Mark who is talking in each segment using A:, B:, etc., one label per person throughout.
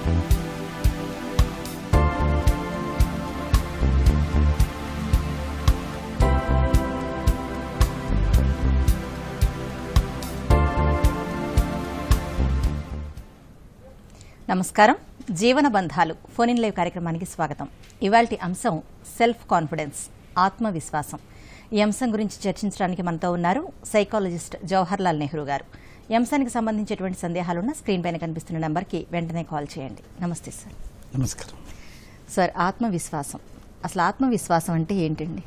A: నమస్కారం జీవన బంధాలు ఫోన్ ఇన్ లైవ్ కార్యక్రమానికి స్వాగతం ఇవాల్టి అంశం సెల్ఫ్ కాన్ఫిడెన్స్ ఆత్మవిశ్వాసం ఈ అంశం గురించి చర్చించడానికి మనతో ఉన్నారు సైకాలజిస్ట్ జవహర్లాల్ నెహ్రూ గారు ఈ అంశానికి సంబంధించేటువంటి సందేహాలున్న స్క్రీన్ పైన కనిపిస్తున్న నెంబర్కి వెంటనే కాల్ చేయండి నమస్తే సార్
B: నమస్కారం
A: సార్ ఆత్మవిశ్వాసం అసలు ఆత్మవిశ్వాసం అంటే ఏంటండి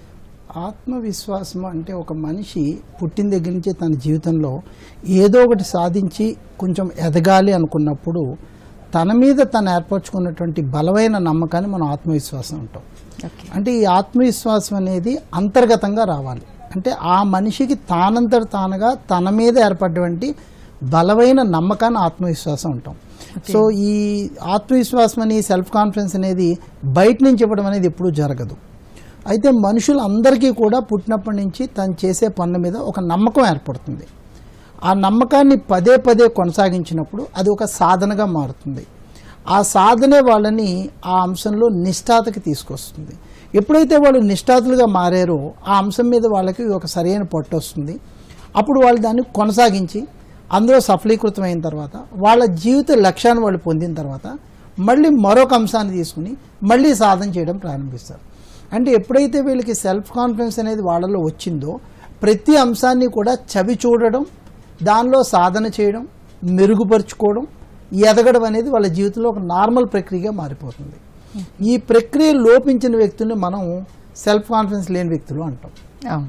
B: ఆత్మవిశ్వాసం అంటే ఒక మనిషి పుట్టిన దగ్గర నుంచి తన జీవితంలో ఏదో ఒకటి సాధించి కొంచెం ఎదగాలి అనుకున్నప్పుడు తన మీద తను ఏర్పరచుకున్నటువంటి బలమైన నమ్మకాన్ని మనం ఆత్మవిశ్వాసం అంటాం
A: ఓకే
B: అంటే ఈ ఆత్మవిశ్వాసం అనేది అంతర్గతంగా రావాలి అంటే ఆ మనిషికి తానంతట తానుగా తన మీద ఏర్పడినటువంటి బలమైన నమ్మకాన్ని ఆత్మవిశ్వాసం అంటాం సో ఈ ఆత్మవిశ్వాసం అని సెల్ఫ్ కాన్ఫిడెన్స్ అనేది బయట నుంచి ఇవ్వడం అనేది ఎప్పుడూ జరగదు అయితే మనుషులందరికీ కూడా పుట్టినప్పటి నుంచి తను చేసే పనుల మీద ఒక నమ్మకం ఏర్పడుతుంది ఆ నమ్మకాన్ని పదే పదే కొనసాగించినప్పుడు అది ఒక సాధనగా మారుతుంది ఆ సాధనే వాళ్ళని ఆ అంశంలో నిష్ఠాతకి తీసుకొస్తుంది ఎప్పుడైతే వాళ్ళు నిష్ఠాతులుగా మారారో ఆ అంశం మీద వాళ్ళకి ఒక సరైన పట్టు వస్తుంది అప్పుడు వాళ్ళు దాన్ని కొనసాగించి అందులో సఫలీకృతమైన తర్వాత వాళ్ళ జీవిత లక్ష్యాన్ని వాళ్ళు పొందిన తర్వాత మళ్ళీ మరొక అంశాన్ని తీసుకుని మళ్ళీ సాధన చేయడం ప్రారంభిస్తారు అంటే ఎప్పుడైతే వీళ్ళకి సెల్ఫ్ కాన్ఫిడెన్స్ అనేది వాళ్ళలో వచ్చిందో ప్రతి అంశాన్ని కూడా చవి చూడడం దానిలో సాధన చేయడం మెరుగుపరుచుకోవడం ఎదగడం అనేది వాళ్ళ జీవితంలో ఒక నార్మల్ ప్రక్రియగా మారిపోతుంది ఈ ప్రక్రియ లోపించిన వ్యక్తుల్ని మనం సెల్ఫ్ కాన్ఫిడెన్స్ లేని వ్యక్తులు అంటాం
A: అవును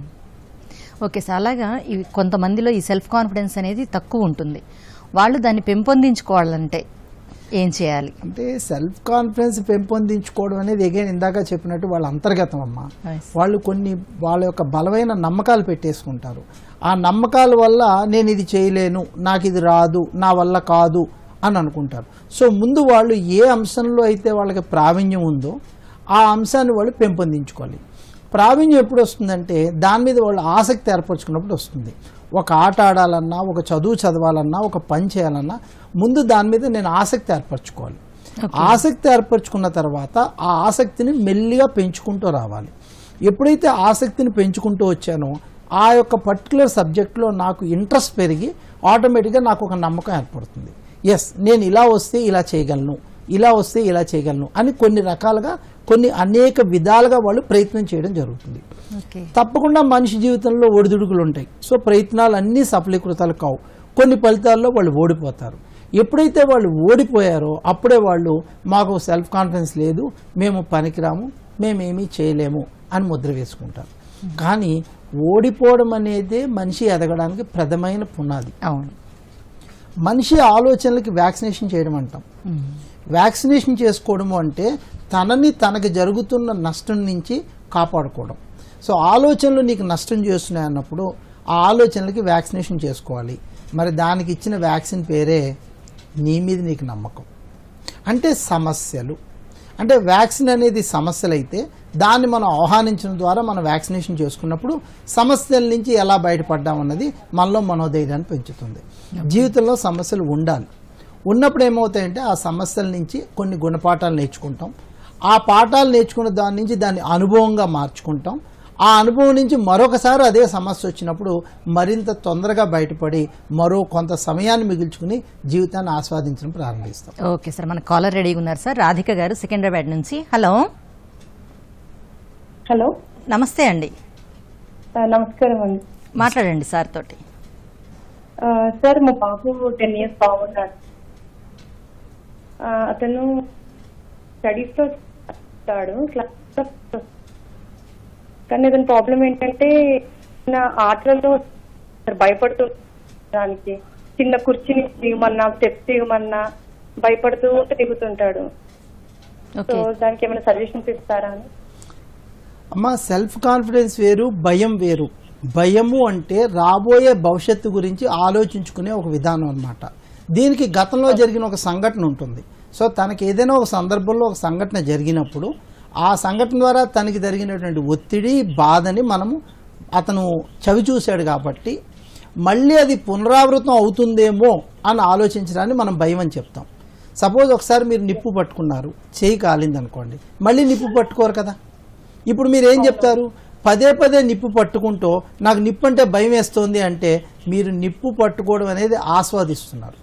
A: ఓకే సార్ అలాగా ఇవి కొంతమందిలో ఈ సెల్ఫ్ కాన్ఫిడెన్స్ అనేది తక్కువ ఉంటుంది వాళ్ళు దాన్ని పెంపొందించుకోవాలంటే ఏం చేయాలి
B: అంటే సెల్ఫ్ కాన్ఫిడెన్స్ పెంపొందించుకోవడం అనేది ఎగైన్ ఇందాక చెప్పినట్టు వాళ్ళ అంతర్గతం అమ్మా
A: Nice.
B: వాళ్ళు కొన్ని వాళ్ళ యొక్క బలమైన నమ్మకాలు పెట్టేసుకుంటారు ఆ నమ్మకాల వల్ల నేను ఇది చేయలేను నాకు ఇది రాదు నా వల్ల కాదు అని అనుకుంటారు సో ముందు వాళ్ళు ఏ అంశంలో అయితే వాళ్ళకి ప్రావీణ్యం ఉందో ఆ అంశాన్ని వాళ్ళు పెంపొందించుకోవాలి ప్రావీణ్యం ఎప్పుడు వస్తుందంటే దాని మీద వాళ్ళు ఆసక్తి ఏర్పరచుకున్నప్పుడు వస్తుంది ఒక ఆట ఆడాలన్నా ఒక చదువు చదవాలన్నా ఒక పని చేయాలన్నా ముందు దాని మీద నేను ఆసక్తి ఏర్పరచుకోవాలి ఆసక్తి ఏర్పరచుకున్న తర్వాత ఆ ఆసక్తిని మెల్లిగా పెంచుకుంటూ రావాలి ఎప్పుడైతే ఆసక్తిని పెంచుకుంటూ వచ్చానో ఆ యొక్క పర్టికులర్ సబ్జెక్ట్లో నాకు ఇంట్రెస్ట్ పెరిగి ఆటోమేటిక్గా నాకు ఒక నమ్మకం ఏర్పడుతుంది ఎస్ నేను ఇలా వస్తే ఇలా చేయగలను ఇలా వస్తే ఇలా చేయగలను అని కొన్ని రకాలుగా కొన్ని అనేక విధాలుగా వాళ్ళు ప్రయత్నం చేయడం జరుగుతుంది
A: ఓకే
B: తప్పకుండా మనిషి జీవితంలో ఒడిదుడుకులు ఉంటాయి సో ప్రయత్నాలు అన్నీ సఫలీకృతాలు కావు కొన్ని ఫలితాల్లో వాళ్ళు ఓడిపోతారు ఎప్పుడైతే వాళ్ళు ఓడిపోయారో అప్పుడే వాళ్ళు మాకు సెల్ఫ్ కాన్ఫిడెన్స్ లేదు మేము పనికిరాము మేమేమీ చేయలేము అని ముద్ర వేసుకుంటారు కానీ ఓడిపోవడం అనేదే మనిషి ఎదగడానికి ప్రథమైన పునాది
A: అవును
B: మనిషి ఆలోచనలకి వ్యాక్సినేషన్ చేయడం అంటాం
A: మ్మ్.
B: వ్యాక్సినేషన్ చేసుకోవడము అంటే తనని తనకు జరుగుతున్న నష్టం నుంచి కాపాడుకోవడం సో ఆలోచనలు నీకు నష్టం చేస్తున్నాయి అన్నప్పుడు ఆ ఆలోచనలకి వ్యాక్సినేషన్ చేసుకోవాలి మరి దానికి ఇచ్చిన వ్యాక్సిన్ పేరే నీ మీద నీకు నమ్మకం అంటే సమస్యలు అంటే వ్యాక్సిన్ అనేది సమస్యలు అయితే దాన్ని మనం ఆహ్వానించడం ద్వారా మనం వ్యాక్సినేషన్ చేసుకున్నప్పుడు సమస్యల నుంచి ఎలా బయటపడ్డాం అన్నది మనలో మనోధైర్యాన్ని పెంచుతుంది జీవితంలో సమస్యలు ఉండాలి ఉన్నప్పుడు ఏమవుతాయంటే ఆ సమస్యల నుంచి కొన్ని గుణపాఠాలు నేర్చుకుంటాం ఆ పాఠాలు నేర్చుకున్న దాని నుంచి దాన్ని అనుభవంగా మార్చుకుంటాం ఆ అనుభవం నుంచి మరొకసారి అదే సమస్య వచ్చినప్పుడు మరింత తొందరగా బయటపడి మరో కొంత సమయాన్ని మిగుల్చుకుని జీవితాన్ని ఆస్వాదించడం ప్రారంభిస్తాం
A: ఓకే సార్ మన కాలర్ రెడీగా ఉన్నారు సార్ రాధిక గారు సికింద్రాబాద్ నుంచి హలో
C: హలో
A: నమస్తే అండి
C: ఆ, నమస్కారం అండి
A: మాట్లాడండి సార్ తోటి
C: ఆ, సార్ మా బాబు టెన్ ఇయర్స్ బాగున్నాడు ఆ, అతను స్టడీస్ లో వస్తాడు క్లాస్ లో కానీ అతని ప్రాబ్లం ఏంటంటే నా ఆటలలో భయపడుతూ దానికి చిన్న కుర్చీని దిగమన్నా స్టెప్స్ దిగమన్నా భయపడుతూ దిగుతుంటాడు సో
A: ఓకే
C: దానికి ఏమైనా సజెషన్స్ ఇస్తారా అని
B: అమ్మ సెల్ఫ్ కాన్ఫిడెన్స్ వేరు భయం వేరు భయము అంటే రాబోయే భవిష్యత్తు గురించి ఆలోచించుకునే ఒక విధానం అన్నమాట దీనికి గతంలో జరిగిన ఒక సంఘటన ఉంటుంది సో తనకి ఏదైనా ఒక సందర్భంలో ఒక సంఘటన జరిగినప్పుడు ఆ సంఘటన ద్వారా తనకి జరిగినటువంటి ఒత్తిడి బాధని మనము అతను చవి చూశాడు కాబట్టి మళ్ళీ అది పునరావృతం అవుతుందేమో అని ఆలోచించడాన్ని మనం భయం అని చెప్తాం సపోజ్ ఒకసారి మీరు నిప్పు పట్టుకున్నారు చేయి కాలింది అనుకోండి మళ్ళీ నిప్పు పట్టుకోరు కదా ఇప్పుడు మీరు ఏం చెప్తారు పదే పదే నిప్పు పట్టుకుంటూ నాకు నిప్పు అంటే భయం వేస్తోంది అంటే మీరు నిప్పు పట్టుకోవడం అనేది ఆస్వాదిస్తున్నారు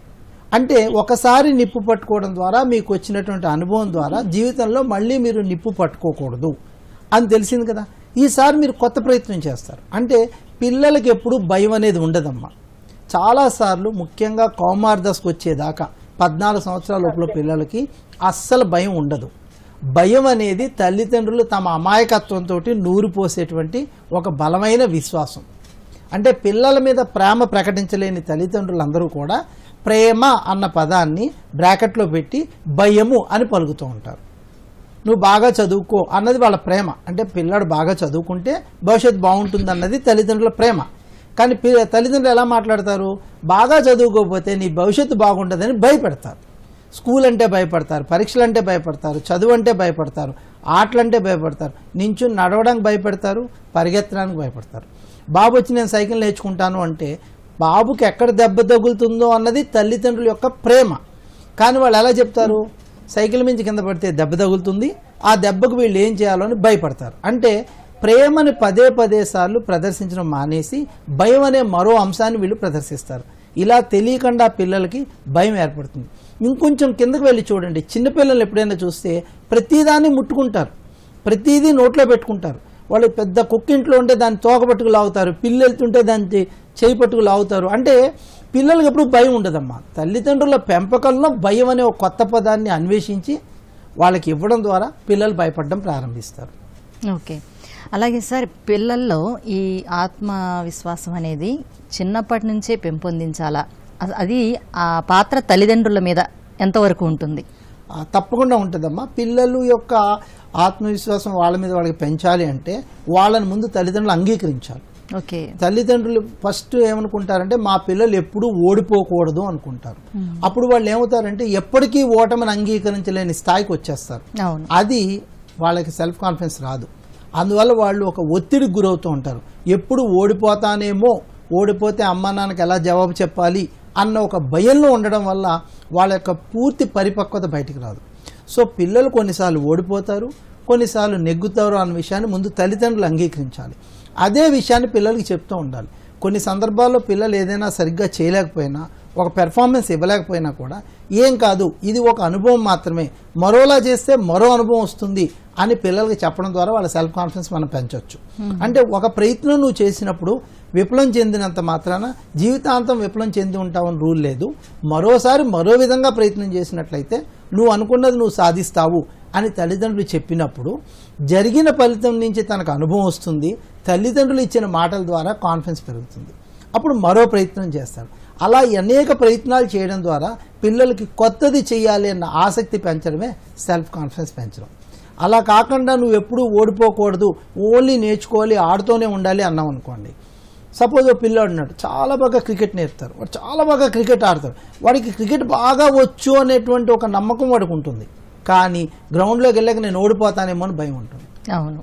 B: అంటే ఒకసారి నిప్పు పట్టుకోవడం ద్వారా మీకు వచ్చినటువంటి అనుభవం ద్వారా జీవితంలో మళ్ళీ మీరు నిప్పు పట్టుకోకూడదు అని తెలిసింది కదా ఈసారి మీరు కొత్త ప్రయత్నం చేస్తారు అంటే పిల్లలకి ఎప్పుడు భయం అనేది ఉండదమ్మా చాలాసార్లు ముఖ్యంగా కౌమార్ దశకు వచ్చేదాకా పద్నాలుగు సంవత్సరాల లోపల పిల్లలకి అస్సలు భయం ఉండదు భయం అనేది తల్లిదండ్రులు తమ అమాయకత్వంతో నూరు పోసేటువంటి ఒక బలమైన విశ్వాసం అంటే పిల్లల మీద ప్రేమ ప్రకటించలేని తల్లిదండ్రులందరూ కూడా ప్రేమ అన్న పదాన్ని బ్రాకెట్లో పెట్టి భయము అని పలుకుతూ ఉంటారు నువ్వు బాగా చదువుకో అన్నది వాళ్ళ ప్రేమ అంటే పిల్లాడు బాగా చదువుకుంటే భవిష్యత్తు బాగుంటుంది అన్నది తల్లిదండ్రుల ప్రేమ కానీ పి- తల్లిదండ్రులు ఎలా మాట్లాడతారు బాగా చదువుకోకపోతే నీ భవిష్యత్తు బాగుంటుందని భయపెడతారు స్కూల్ అంటే భయపడతారు పరీక్షలు అంటే భయపడతారు చదువు అంటే భయపడతారు ఆటలంటే భయపడతారు నించుని నడవడానికి భయపడతారు పరిగెత్తడానికి భయపడతారు బాబు వచ్చి నేను సైకిల్ నేర్చుకుంటాను అంటే బాబుకి ఎక్కడ దెబ్బ తగులుతుందో అన్నది తల్లిదండ్రుల యొక్క ప్రేమ కానీ వాళ్ళు ఎలా చెప్తారు సైకిల్ మించి కింద పడితే దెబ్బ తగులుతుంది ఆ దెబ్బకు వీళ్ళు ఏం చేయాలో అని భయపడతారు అంటే ప్రేమని పదే పదే సార్లు ప్రదర్శించడం మానేసి భయం అనే మరో అంశాన్ని వీళ్ళు ప్రదర్శిస్తారు ఇలా తెలియకుండా పిల్లలకి భయం ఏర్పడుతుంది ఇంకొంచెం కిందకు వెళ్ళి చూడండి చిన్నపిల్లలు ఎప్పుడైనా చూస్తే ప్రతిదాన్ని ముట్టుకుంటారు ప్రతిదీ నోట్లో పెట్టుకుంటారు వాళ్ళు పెద్ద కుక్కింట్లో ఉంటే దాన్ని తోక పట్టుకు లాగుతారు పిల్లి వెళ్తుంటే దాన్ని చేయి పట్టుకు లాగుతారు అంటే పిల్లలకి ఎప్పుడు భయం ఉండదమ్మా తల్లిదండ్రుల పెంపకంలో భయం అనే ఒక కొత్త పదాన్ని అన్వేషించి వాళ్ళకి ఇవ్వడం ద్వారా పిల్లలు భయపడడం ప్రారంభిస్తారు
A: ఓకే అలాగే సార్ పిల్లల్లో ఈ ఆత్మవిశ్వాసం అనేది చిన్నప్పటి నుంచే పెంపొందించాలా అ- అది ఆ పాత్ర తల్లిదండ్రుల మీద ఎంతవరకు ఉంటుంది
B: ఆ, తప్పకుండా ఉంటుందమ్మా పిల్లలు యొక్క ఆత్మవిశ్వాసం వాళ్ళ మీద వాళ్ళకి పెంచాలి అంటే వాళ్ళని ముందు తల్లిదండ్రులు అంగీకరించాలి
A: ఓకే
B: తల్లిదండ్రులు ఫస్ట్ ఏమనుకుంటారంటే మా పిల్లలు ఎప్పుడూ ఓడిపోకూడదు అనుకుంటారు అప్పుడు వాళ్ళు ఏమవుతారంటే ఎప్పటికీ ఓటమిని అంగీకరించలేని స్థాయికి వచ్చేస్తారు
A: అవును
B: అది వాళ్ళకి సెల్ఫ్ కాన్ఫిడెన్స్ రాదు అందువల్ల వాళ్ళు ఒక ఒత్తిడికి గురవుతూ ఉంటారు ఎప్పుడు ఓడిపోతానేమో ఓడిపోతే అమ్మా నాన్నకి ఎలా జవాబు చెప్పాలి అన్న ఒక భయంలో ఉండడం వల్ల వాళ్ళ యొక్క పూర్తి పరిపక్వత బయటికి రాదు సో పిల్లలు కొన్నిసార్లు ఓడిపోతారు కొన్నిసార్లు నెగ్గుతారు అన్న విషయాన్ని ముందు తల్లిదండ్రులు అంగీకరించాలి అదే విషయాన్ని పిల్లలకి చెప్తూ ఉండాలి కొన్ని సందర్భాల్లో పిల్లలు ఏదైనా సరిగ్గా చేయలేకపోయినా ఒక పెర్ఫార్మెన్స్ ఇవ్వలేకపోయినా కూడా ఏం కాదు ఇది ఒక అనుభవం మాత్రమే మరోలా చేస్తే మరో అనుభవం వస్తుంది అని పిల్లలకి చెప్పడం ద్వారా వాళ్ళ సెల్ఫ్ కాన్ఫిడెన్స్ మనం పెంచవచ్చు అంటే ఒక ప్రయత్నం నువ్వు చేసినప్పుడు విఫలం చెందినంత మాత్రాన జీవితాంతం విఫలం చెంది ఉంటావని రూల్ లేదు మరోసారి మరో విధంగా ప్రయత్నం చేసినట్లయితే నువ్వు అనుకున్నది నువ్వు సాధిస్తావు అని తల్లిదండ్రులు చెప్పినప్పుడు జరిగిన ఫలితం నుంచి తనకు అనుభవం వస్తుంది తల్లిదండ్రులు ఇచ్చిన మాటల ద్వారా కాన్ఫిడెన్స్ పెరుగుతుంది అప్పుడు మరో ప్రయత్నం చేస్తాడు అలా అనేక ప్రయత్నాలు చేయడం ద్వారా పిల్లలకి కొత్తది చేయాలి అన్న ఆసక్తి పెంచడమే సెల్ఫ్ కాన్ఫిడెన్స్ పెంచడం అలా కాకుండా నువ్వు ఎప్పుడూ ఓడిపోకూడదు ఓన్లీ నేర్చుకోవాలి ఆడుతూనే ఉండాలి అన్నాం అనుకోండి సపోజ్ ఓ పిల్లాడు ఉన్నాడు చాలా బాగా క్రికెట్ నేర్పుతారు వాడు చాలా బాగా క్రికెట్ ఆడతాడు వాడికి క్రికెట్ బాగా వచ్చు అనేటువంటి ఒక నమ్మకం వాడికి ఉంటుంది కానీ గ్రౌండ్లోకి వెళ్ళాక నేను ఓడిపోతానేమో అని భయం ఉంటుంది
A: అవును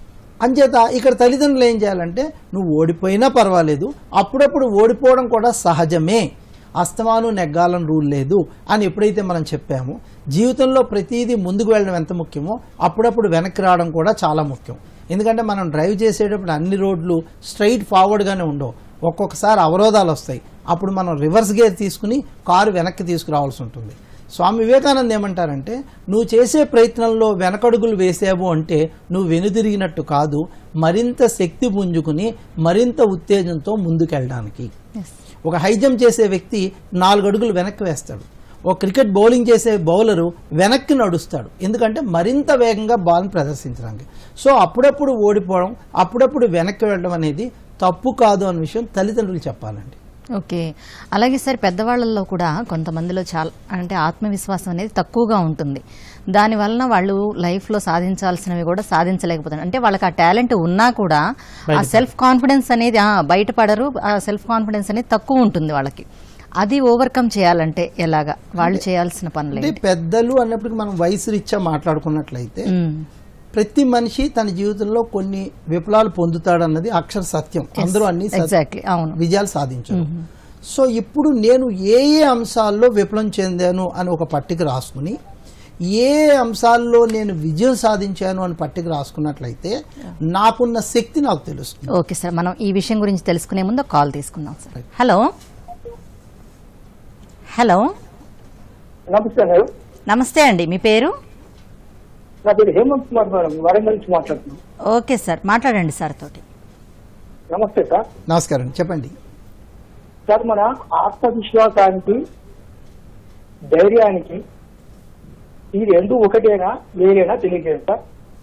B: అంచేత ఇక్కడ తల్లిదండ్రులు ఏం చేయాలంటే నువ్వు ఓడిపోయినా పర్వాలేదు అప్పుడప్పుడు ఓడిపోవడం కూడా సహజమే అస్తమాను నెగ్గాలని రూల్ లేదు అని ఎప్పుడైతే మనం చెప్పామో జీవితంలో ప్రతిదీ ముందుకు వెళ్ళడం ఎంత ముఖ్యమో అప్పుడప్పుడు వెనక్కి రావడం కూడా చాలా ముఖ్యం ఎందుకంటే మనం డ్రైవ్ చేసేటప్పుడు అన్ని రోడ్లు స్ట్రైట్ ఫార్వర్డ్గానే ఉండవు ఒక్కొక్కసారి అవరోధాలు వస్తాయి అప్పుడు మనం రివర్స్ గేర్ తీసుకుని కారు వెనక్కి తీసుకురావాల్సి ఉంటుంది స్వామి వివేకానంద ఏమంటారంటే నువ్వు చేసే ప్రయత్నంలో వెనకడుగులు వేసావు అంటే నువ్వు వెనుదిరిగినట్టు కాదు మరింత శక్తి పుంజుకుని మరింత ఉత్తేజంతో ముందుకెళ్ళడానికి
A: ఎస్
B: ఒక హై జంప్ చేసే వ్యక్తి నాలుగు అడుగులు వెనక్కి వేస్తాడు ఒక క్రికెట్ బౌలింగ్ చేసే బౌలరు వెనక్కి నడుస్తాడు ఎందుకంటే మరింత వేగంగా బాల్ని ప్రదర్శించడానికి సో అప్పుడప్పుడు ఓడిపోవడం అప్పుడప్పుడు వెనక్కి వెళ్ళడం అనేది తప్పు కాదు అనే విషయం తల్లిదండ్రులు చెప్పాలండి
A: ఓకే అలాగే సార్ పెద్దవాళ్ళల్లో కూడా కొంతమందిలో చాలా అంటే ఆత్మవిశ్వాసం అనేది తక్కువగా ఉంటుంది దాని వలన వాళ్ళు లైఫ్లో సాధించాల్సినవి కూడా సాధించలేకపోతున్నారు అంటే వాళ్ళకి ఆ టాలెంట్ ఉన్నా కూడా ఆ సెల్ఫ్ కాన్ఫిడెన్స్ అనేది ఆ, బయటపడరు ఆ సెల్ఫ్ కాన్ఫిడెన్స్ అనేది తక్కువ ఉంటుంది వాళ్ళకి అది ఓవర్కమ్ చేయాలంటే ఎలాగా వాళ్ళు చేయాల్సిన పనులు
B: అంటే పెద్దలు అన్నప్పటికీ మనం వయసు రీత్యా మాట్లాడుకున్నట్లయితే
A: మ్మ్.
B: ప్రతి మనిషి తన జీవితంలో కొన్ని విఫలాలు పొందుతాడన్నది అక్షర సత్యం అందరూ అన్ని సత్-
A: ఎగ్జాక్ట్లీ అవును
B: విజయాలు సాధించారు సో ఇప్పుడు నేను ఏ ఏ అంశాల్లో విఫలం చెందాను అని ఒక పట్టిక రాసుకుని ఏ అంశాల్లో నేను విజయం సాధించాను అని పట్టిక రాసుకున్నట్లయితే నాకున్న శక్తి నాకు తెలుస్తుంది
A: ఓకే సార్ మనం ఈ విషయం గురించి తెలుసుకునే ముందు ఒక కాల్ తీసుకుందాం సార్ హలో హలో
D: నమస్తే మేడం
A: నమస్తే అండి మీ పేరు
D: నా పేరు హేమంత్ కుమార్ మేడం వరంగల్ నుంచి మాట్లాడుతున్నాను
A: ఓకే సార్ మాట్లాడండి సార్ తోటి
D: నమస్తే సార్
B: నమస్కారం చెప్పండి
D: సార్ మన ఆత్మవిశ్వాసానికి ధైర్యానికి ఈ రెండు ఒకటేనా వేరేనా తెలియజేయండి సార్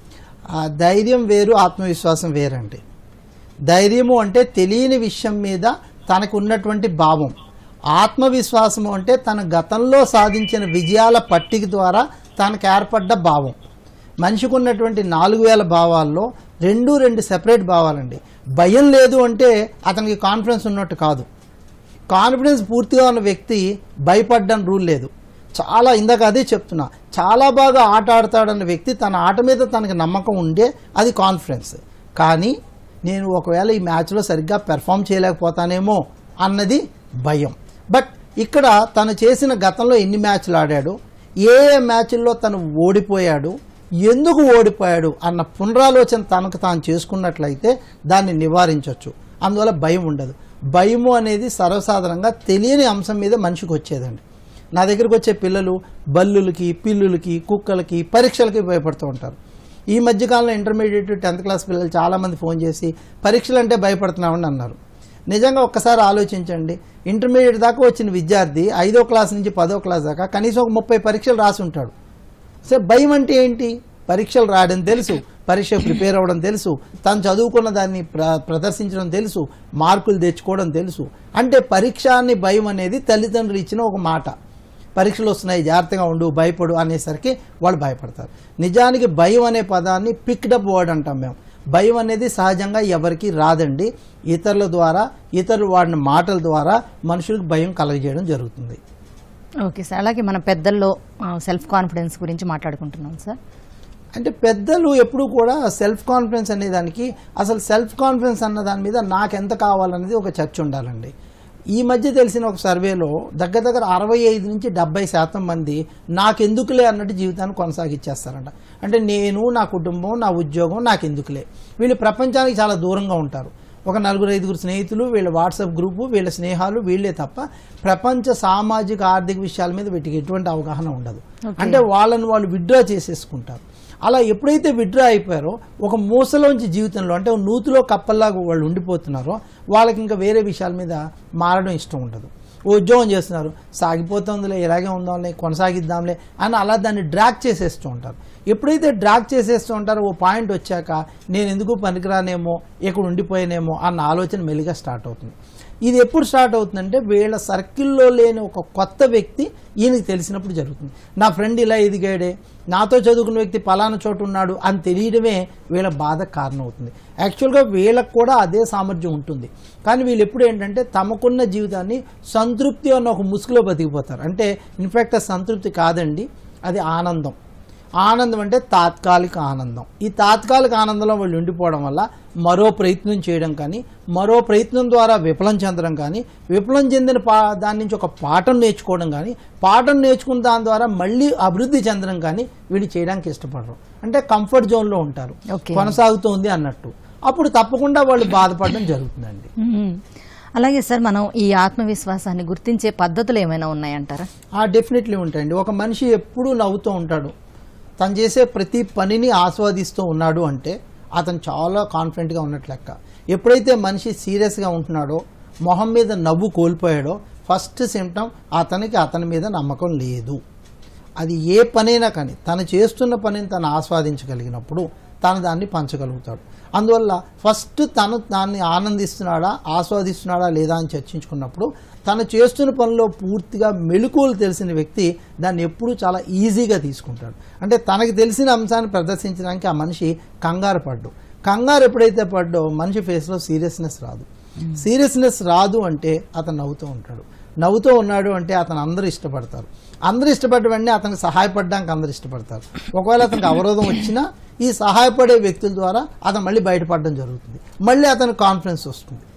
B: ఆ ధైర్యం వేరు ఆత్మవిశ్వాసం వేరండి ధైర్యము అంటే తెలియని విషయం మీద తనకు ఉన్నటువంటి భావం ఆత్మవిశ్వాసము అంటే తన గతంలో సాధించిన విజయాల పట్టిక ద్వారా తనకు ఏర్పడ్డ భావం మనిషికి ఉన్నటువంటి నాలుగు వేల భావాల్లో రెండు రెండు సెపరేట్ భావాలండి భయం లేదు అంటే అతనికి కాన్ఫిడెన్స్ ఉన్నట్టు కాదు కాన్ఫిడెన్స్ పూర్తిగా ఉన్న వ్యక్తి భయపడ్డం రూల్ లేదు చాలా ఇందాక అదే చెప్తున్నా చాలా బాగా ఆట ఆడతాడన్న వ్యక్తి తన ఆట మీద తనకి నమ్మకం ఉండే అది కాన్ఫిడెన్స్ కానీ నేను ఒకవేళ ఈ మ్యాచ్లో సరిగ్గా పెర్ఫామ్ చేయలేకపోతానేమో అన్నది భయం బట్ ఇక్కడ తను చేసిన గతంలో ఎన్ని మ్యాచ్లు ఆడాడు ఏ ఏ మ్యాచ్ల్లో తను ఓడిపోయాడు ఎందుకు ఓడిపోయాడు అన్న పునరాలోచన తనకు తాను చేసుకున్నట్లయితే దాన్ని నివారించవచ్చు అందువల్ల భయం ఉండదు భయము అనేది సర్వసాధారణంగా తెలియని అంశం మీద మనిషికి వచ్చేదండి నా దగ్గరికి వచ్చే పిల్లలు బల్లులకి పిల్లులకి కుక్కలకి పరీక్షలకి భయపడుతూ ఉంటారు ఈ మధ్యకాలంలో ఇంటర్మీడియట్ టెన్త్ క్లాస్ పిల్లలు చాలామంది ఫోన్ చేసి పరీక్షలు అంటే భయపడుతున్నామని అన్నారు నిజంగా ఒక్కసారి ఆలోచించండి ఇంటర్మీడియట్ దాకా వచ్చిన విద్యార్థి ఐదో క్లాస్ నుంచి పదో క్లాస్ దాకా కనీసం ఒక ముప్పై పరీక్షలు రాసి ఉంటాడు సో భయం అంటే ఏంటి పరీక్షలు రాయడం తెలుసు పరీక్ష ప్రిపేర్ అవ్వడం తెలుసు తను చదువుకున్న దాన్ని ప్ర ప్రదర్శించడం తెలుసు మార్కులు తెచ్చుకోవడం తెలుసు అంటే పరీక్ష అని భయం అనేది తల్లిదండ్రులు ఇచ్చిన ఒక మాట పరీక్షలు వస్తున్నాయి జాగ్రత్తగా ఉండు భయపడు అనేసరికి వాళ్ళు భయపడతారు నిజానికి భయం అనే పదాన్ని పిక్డప్ వర్డ్ అంటాం మేము భయం అనేది సహజంగా ఎవరికి రాదండి ఇతరుల ద్వారా ఇతరులు వాడిన మాటల ద్వారా మనుషులకు భయం కలగజేయడం జరుగుతుంది
A: ఓకే సార్ అలాగే మన పెద్దల్లో సెల్ఫ్ కాన్ఫిడెన్స్ గురించి మాట్లాడుకుంటున్నాం సార్
B: అంటే పెద్దలు ఎప్పుడు కూడా సెల్ఫ్ కాన్ఫిడెన్స్ అనే దానికి అసలు సెల్ఫ్ కాన్ఫిడెన్స్ అన్న దాని మీద నాకు ఎంత కావాలనేది ఒక చర్చ ఉండాలండి ఈ మధ్య తెలిసిన ఒక సర్వేలో దగ్గర దగ్గర అరవై ఐదు నుంచి డెబ్బై శాతం మంది నాకెందుకులే అన్నట్టు జీవితాన్ని కొనసాగించేస్తారంట అంటే నేను నా కుటుంబం నా ఉద్యోగం నాకెందుకులే వీళ్ళు ప్రపంచానికి చాలా దూరంగా ఉంటారు ఒక నలుగురు ఐదుగురు స్నేహితులు వీళ్ళ వాట్సాప్ గ్రూపు వీళ్ళ స్నేహాలు వీళ్ళే తప్ప ప్రపంచ సామాజిక ఆర్థిక విషయాల మీద వీటికి ఎటువంటి అవగాహన ఉండదు అంటే వాళ్ళని వాళ్ళు విత్డ్రా చేసేసుకుంటారు అలా ఎప్పుడైతే విత్డ్రా అయిపోయారో ఒక మూసలోంచి జీవితంలో అంటే ఒక నూతిలో కప్పల్లాగా వాళ్ళు ఉండిపోతున్నారో వాళ్ళకి ఇంకా వేరే విషయాల మీద మారడం ఇష్టం ఉండదు ఓ ఉద్యోగం చేస్తున్నారు సాగిపోతుందిలే ఇలాగే ఉందాంలే కొనసాగిద్దాంలే అని అలా దాన్ని డ్రాక్ చేసేస్తూ ఉంటారు ఎప్పుడైతే డ్రాక్ చేసేస్తూ ఉంటారో ఓ పాయింట్ వచ్చాక నేను ఎందుకు పనికిరానేమో ఇక్కడ ఉండిపోయానేమో అన్న ఆలోచన మెల్లిగా స్టార్ట్ అవుతుంది ఇది ఎప్పుడు స్టార్ట్ అవుతుందంటే వీళ్ళ సర్కిల్లో లేని ఒక కొత్త వ్యక్తి ఈయనకి తెలిసినప్పుడు జరుగుతుంది నా ఫ్రెండ్ ఇలా ఎదిగాడే నాతో చదువుకున్న వ్యక్తి పలానా చోటు ఉన్నాడు అని తెలియడమే వీళ్ళ బాధ కారణం అవుతుంది యాక్చువల్గా వీళ్ళకు కూడా అదే సామర్థ్యం ఉంటుంది కానీ వీళ్ళు ఎప్పుడు ఏంటంటే తమకున్న జీవితాన్ని సంతృప్తి అన్న ఒక ముసుగులో బతికిపోతారు అంటే ఇన్ఫాక్ట్ అది సంతృప్తి కాదండి అది ఆనందం ఆనందం అంటే తాత్కాలిక ఆనందం ఈ తాత్కాలిక ఆనందంలో వాళ్ళు ఉండిపోవడం వల్ల మరో ప్రయత్నం చేయడం కానీ మరో ప్రయత్నం ద్వారా విఫలం చెందడం కానీ విఫలం చెందిన పా దాని నుంచి ఒక పాఠం నేర్చుకోవడం కానీ పాఠం నేర్చుకున్న దాని ద్వారా మళ్ళీ అభివృద్ధి చెందడం కానీ వీళ్ళు చేయడానికి ఇష్టపడరు అంటే కంఫర్ట్ జోన్లో ఉంటారు
A: Okay.
B: కొనసాగుతోంది అన్నట్టు అప్పుడు తప్పకుండా వాళ్ళు బాధపడడం జరుగుతుందండి
A: మ్మ్. అలాగే సార్ మనం ఈ ఆత్మవిశ్వాసాన్ని గుర్తించే పద్ధతులు ఏమైనా ఉన్నాయంటారా
B: ఆ డెఫినెట్లీ ఉంటాయండి ఒక మనిషి ఎప్పుడూ నవ్వుతూ ఉంటాడు తను చేసే ప్రతి పనిని ఆస్వాదిస్తూ ఉన్నాడు అంటే అతను చాలా కాన్ఫిడెంట్గా ఉన్నట్లు లెక్క ఎప్పుడైతే మనిషి సీరియస్గా ఉంటున్నాడో మొహం మీద నవ్వు కోల్పోయాడో ఫస్ట్ సిమ్టమ్ అతనికి అతని మీద నమ్మకం లేదు అది ఏ పనైనా కానీ తను చేస్తున్న పనిని తను ఆస్వాదించగలిగినప్పుడు తను దాన్ని పంచగలుగుతాడు అందువల్ల ఫస్ట్ తను దాన్ని ఆనందిస్తున్నాడా ఆస్వాదిస్తున్నాడా లేదా అని చర్చించుకున్నప్పుడు తను చేస్తున్న పనిలో పూర్తిగా మెలకువలు తెలిసిన వ్యక్తి దాన్ని ఎప్పుడూ చాలా ఈజీగా తీసుకుంటాడు అంటే తనకి తెలిసిన అంశాన్ని ప్రదర్శించడానికి ఆ మనిషి కంగారు పడ్డు కంగారు ఎప్పుడైతే పడ్డో మనిషి ఫేస్లో సీరియస్నెస్ రాదు సీరియస్నెస్ రాదు అంటే అతను నవ్వుతూ ఉంటాడు నవ్వుతూ ఉన్నాడు అంటే అతను అందరూ ఇష్టపడతారు అందరూ ఇష్టపడ్డ వెంటనే అతనికి సహాయపడడానికి అందరూ ఇష్టపడతారు ఒకవేళ అతనికి అవరోధం వచ్చినా ఈ సహాయపడే వ్యక్తుల ద్వారా అతను మళ్ళీ బయటపడడం జరుగుతుంది మళ్ళీ అతనికి కాన్ఫిడెన్స్ వస్తుంది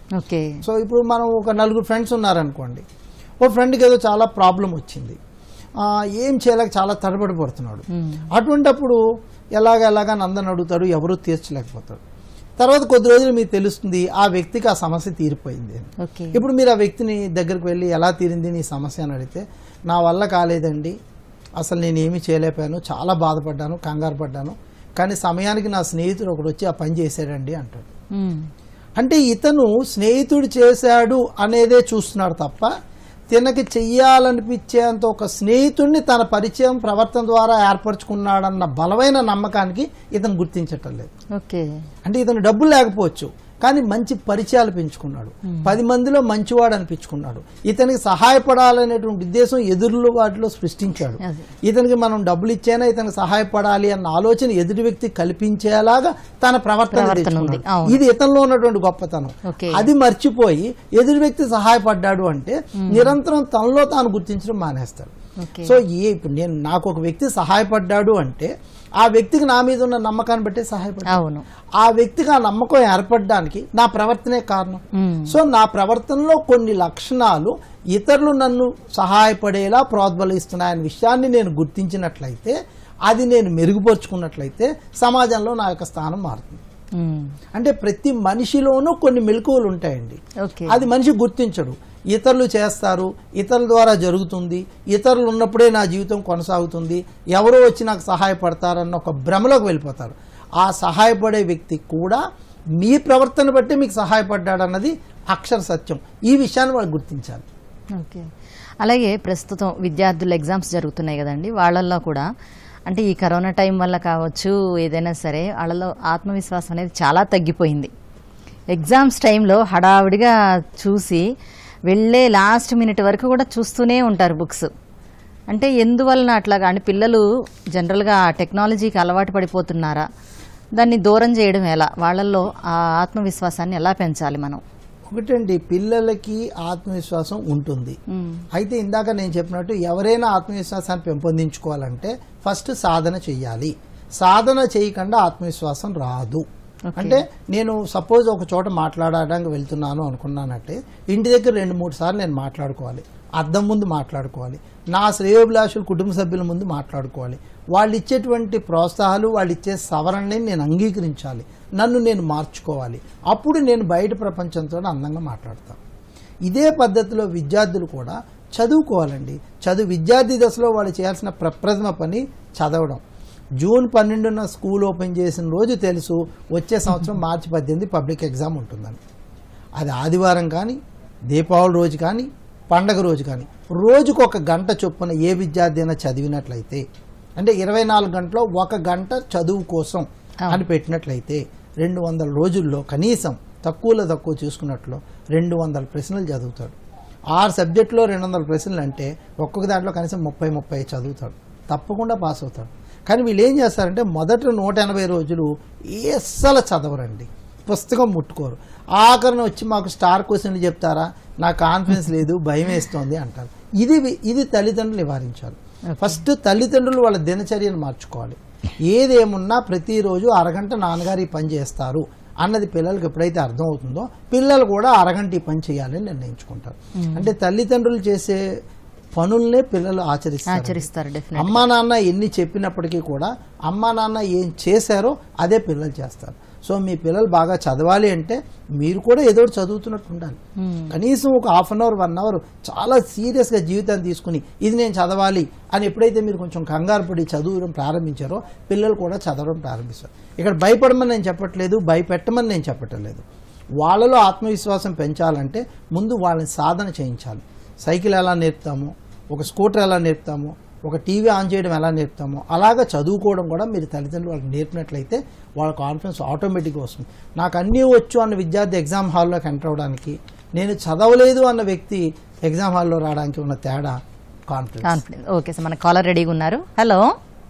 A: ఓకే
B: సో ఇప్పుడు మనం ఒక నలుగురు ఫ్రెండ్స్ ఉన్నారనుకోండి ఓ ఫ్రెండ్కి ఏదో చాలా ప్రాబ్లం వచ్చింది ఆ, ఏం చేయలేక చాలా తడబడి పడుతున్నాడు అటువంటప్పుడు ఎలాగ ఎలాగ నందని అడుగుతాడు ఎవరూ తీర్చలేకపోతాడు తర్వాత కొద్ది రోజులు మీకు తెలుస్తుంది ఆ వ్యక్తికి ఆ సమస్య తీరిపోయింది అని
A: ఓకే
B: ఇప్పుడు మీరు ఆ వ్యక్తిని దగ్గరికి వెళ్ళి ఎలా తీరింది నీ సమస్య అని అడిగితే నా వల్ల కాలేదండి అసలు నేను ఏమీ చేయలేకపోయాను చాలా బాధపడ్డాను కంగారు పడ్డాను కానీ సమయానికి నా స్నేహితుడు ఒకడు వచ్చి ఆ పని చేశాడండి అంటాడు
A: మ్మ్.
B: అంటే ఇతను స్నేహితుడు చేశాడు అనేదే చూస్తున్నాడు తప్ప తినకి చెయ్యాలనిపించేంత ఒక స్నేహితుడిని తన పరిచయం ప్రవర్తన ద్వారా ఏర్పరచుకున్నాడన్న బలమైన నమ్మకానికి ఇతను గుర్తించటం లేదు
A: ఓకే
B: అంటే ఇతను డబ్బులు లేకపోవచ్చు కానీ మంచి పరిచయాలు పెంచుకున్నాడు పది మందిలో మంచివాడు అనిపించుకున్నాడు ఇతనికి సహాయపడాలనేటువంటి ఉద్దేశం ఎదురులు వాటిలో సృష్టించాడు
A: అదే.
B: ఇతనికి మనం డబ్బులు ఇచ్చేనా ఇతనికి సహాయపడాలి అన్న ఆలోచన ఎదుటి వ్యక్తి కల్పించేలాగా తన ప్రవర్తన
A: ప్రవర్తన ఉంది.
B: తెచ్చుకున్నాడు.
A: అవును.
B: ఇది ఇతనిలో ఉన్నటువంటి గొప్పతనం
A: ఓకే.
B: అది మర్చిపోయి ఎదుటి వ్యక్తి సహాయపడ్డాడు అంటే నిరంతరం తనలో తాను గుర్తించడం మానేస్తాడు
A: ఓకే
B: సో ఏ ఇప్పుడు నేను నాకు ఒక వ్యక్తి సహాయపడ్డాడు అంటే ఆ వ్యక్తికి నా మీద ఉన్న నమ్మకాన్ని బట్టి సహాయపడ్డాడు
A: అవును
B: ఆ వ్యక్తికి ఆ నమ్మకం ఏర్పడడానికి నా ప్రవర్తనే కారణం
A: మ్మ్.
B: సో నా ప్రవర్తనలో కొన్ని లక్షణాలు ఇతరులు నన్ను సహాయపడేలా ప్రోద్బలిస్తున్నాయనే విషయాన్ని నేను గుర్తించినట్లయితే అది నేను మెరుగుపరుచుకున్నట్లయితే సమాజంలో నా యొక్క స్థానం మారుతుంది
A: మ్మ్.
B: అంటే ప్రతి మనిషిలోనూ కొన్ని మెలకువలు ఉంటాయండి
A: ఓకే
B: అది మనిషి గుర్తించడు ఇతరులు చేస్తారు ఇతరుల ద్వారా జరుగుతుంది ఇతరులు ఉన్నప్పుడే నా జీవితం కొనసాగుతుంది ఎవరో వచ్చి నాకు సహాయపడతారన్న ఒక భ్రమలోకి వెళ్ళిపోతారు ఆ సహాయపడే వ్యక్తి కూడా మీ ప్రవర్తన బట్టి మీకు సహాయపడ్డాడన్నది అక్షర సత్యం ఈ విషయాన్ని వాళ్ళు గుర్తించాలి
A: ఓకే అలాగే ప్రస్తుతం విద్యార్థుల ఎగ్జామ్స్ జరుగుతున్నాయి కదండి వాళ్ళల్లో కూడా అంటే ఈ కరోనా టైం వల్ల కావచ్చు ఏదైనా సరే వాళ్ళలో ఆత్మవిశ్వాసం అనేది చాలా తగ్గిపోయింది ఎగ్జామ్స్ టైంలో హడావిడిగా చూసి వెళ్ళే లాస్ట్ మినిట్ వరకు కూడా చూస్తూనే ఉంటారు బుక్స్ అంటే ఎందువలన అట్లాగా అంటే పిల్లలు జనరల్గా టెక్నాలజీకి అలవాటు పడిపోతున్నారా దాన్ని దూరం చేయడం ఎలా వాళ్ళల్లో ఆ ఆత్మవిశ్వాసాన్ని ఎలా పెంచాలి మనం
B: ఒకటండి పిల్లలకి ఆత్మవిశ్వాసం ఉంటుంది
A: మ్మ్.
B: అయితే ఇందాక నేను చెప్పినట్టు ఎవరైనా ఆత్మవిశ్వాసాన్ని పెంపొందించుకోవాలంటే ఫస్ట్ సాధన చెయ్యాలి సాధన చేయకుండా ఆత్మవిశ్వాసం రాదు
A: Okay.
B: అంటే నేను సపోజ్ ఒక చోట మాట్లాడడానికి వెళ్తున్నాను అనుకున్నానంటే ఇంటి దగ్గర రెండు మూడు సార్లు నేను మాట్లాడుకోవాలి అద్దం ముందు మాట్లాడుకోవాలి నా శ్రేయోభిలాషులు కుటుంబ సభ్యుల ముందు మాట్లాడుకోవాలి వాళ్ళు ఇచ్చేటువంటి ప్రోత్సాహాలు వాళ్ళు ఇచ్చే సవరణని నేను అంగీకరించాలి నన్ను నేను మార్చుకోవాలి అప్పుడు నేను బయట ప్రపంచంతో అందంగా మాట్లాడతాను ఇదే పద్ధతిలో విద్యార్థులు కూడా చదువుకోవాలండి చదువు విద్యార్థి దశలో వాళ్ళు చేయాల్సిన ప్రప్రథమ పని చదవడం జూన్ పన్నెండున స్కూల్ ఓపెన్ చేసిన రోజు తెలుసు వచ్చే సంవత్సరం మార్చి పద్దెనిమిది పబ్లిక్ ఎగ్జామ్ ఉంటుందని అది ఆదివారం కానీ దీపావళి రోజు కానీ పండగ రోజు కానీ రోజుకు ఒక గంట చొప్పున ఏ విద్యార్థి అయినా చదివినట్లయితే అంటే ఇరవై నాలుగు గంటలో ఒక గంట చదువు కోసం అని పెట్టినట్లయితే రెండు వందల రోజుల్లో కనీసం తక్కువలో తక్కువ చూసుకున్నట్లు రెండు వందల ప్రశ్నలు చదువుతాడు ఆరు సబ్జెక్టులో రెండు వందల ప్రశ్నలు అంటే ఒక్కొక్క దాంట్లో కనీసం ముప్పై ముప్పై చదువుతాడు తప్పకుండా పాస్ అవుతాడు కానీ వీళ్ళు ఏం చేస్తారంటే మొదట నూట ఎనభై రోజులు అస్సలు చదవరండి పుస్తకం ముట్టుకోరు ఆఖరిని వచ్చి మాకు స్టార్ క్వశ్చన్లు చెప్తారా నాకు కాన్ఫిడెన్స్ లేదు భయం వేస్తోంది అంటారు ఇది వి- ఇది తల్లిదండ్రులు నివారించాలి ఫస్ట్ తల్లిదండ్రులు వాళ్ళ దినచర్యను మార్చుకోవాలి ఏదేమున్నా ప్రతిరోజు అరగంట నాన్నగారు ఈ పని చేస్తారు అన్నది పిల్లలకు ఎప్పుడైతే అర్థం అవుతుందో పిల్లలు కూడా అరగంట ఈ పని చేయాలని నిర్ణయించుకుంటారు అంటే తల్లిదండ్రులు చేసే పనుల్నే పిల్లలు ఆచరిస్తారు
A: ఆచరిస్తారు డెఫినెట్
B: అమ్మా నాన్న ఎన్ని చెప్పినప్పటికీ కూడా అమ్మా నాన్న ఏం చేశారో అదే పిల్లలు చేస్తారు సో మీ పిల్లలు బాగా చదవాలి అంటే మీరు కూడా ఏదో ఒకటి చదువుతున్నట్టు ఉండాలి కనీసం ఒక half an hour one hour చాలా సీరియస్గా జీవితాన్ని తీసుకుని ఇది నేను చదవాలి అని ఎప్పుడైతే మీరు కొంచెం కంగారు పడి చదవడం ప్రారంభించారో పిల్లలు కూడా చదవడం ప్రారంభిస్తారు ఇక్కడ భయపడమని నేను చెప్పట్లేదు భయపెట్టమని నేను చెప్పట్లేదు వాళ్ళలో ఆత్మవిశ్వాసం పెంచాలంటే ముందు వాళ్ళని సాధన చేయించాలి సైకిల్ ఎలా నేర్పుతాము ఒక స్కూటర్ ఎలా నేర్పుతాము ఒక టీవీ ఆన్ చేయడం ఎలా నేర్పుతామో అలాగా చదువుకోవడం కూడా మీరు తల్లిదండ్రులు వాళ్ళకి నేర్పినట్లయితే వాళ్ళ కాన్ఫిడెన్స్ ఆటోమేటిక్గా వస్తుంది నాకు అన్నీ వచ్చు అన్న విద్యార్థి ఎగ్జామ్ హాల్లోకి ఎంటర్ అవడానికి నేను చదవలేదు అన్న వ్యక్తి ఎగ్జామ్ హాల్లో రావడానికి ఉన్న తేడా కాన్ఫిడెన్స్
A: కాన్ఫిడెన్స్ ఓకే సార్ మన కాలర్ రెడీగా ఉన్నారు హలో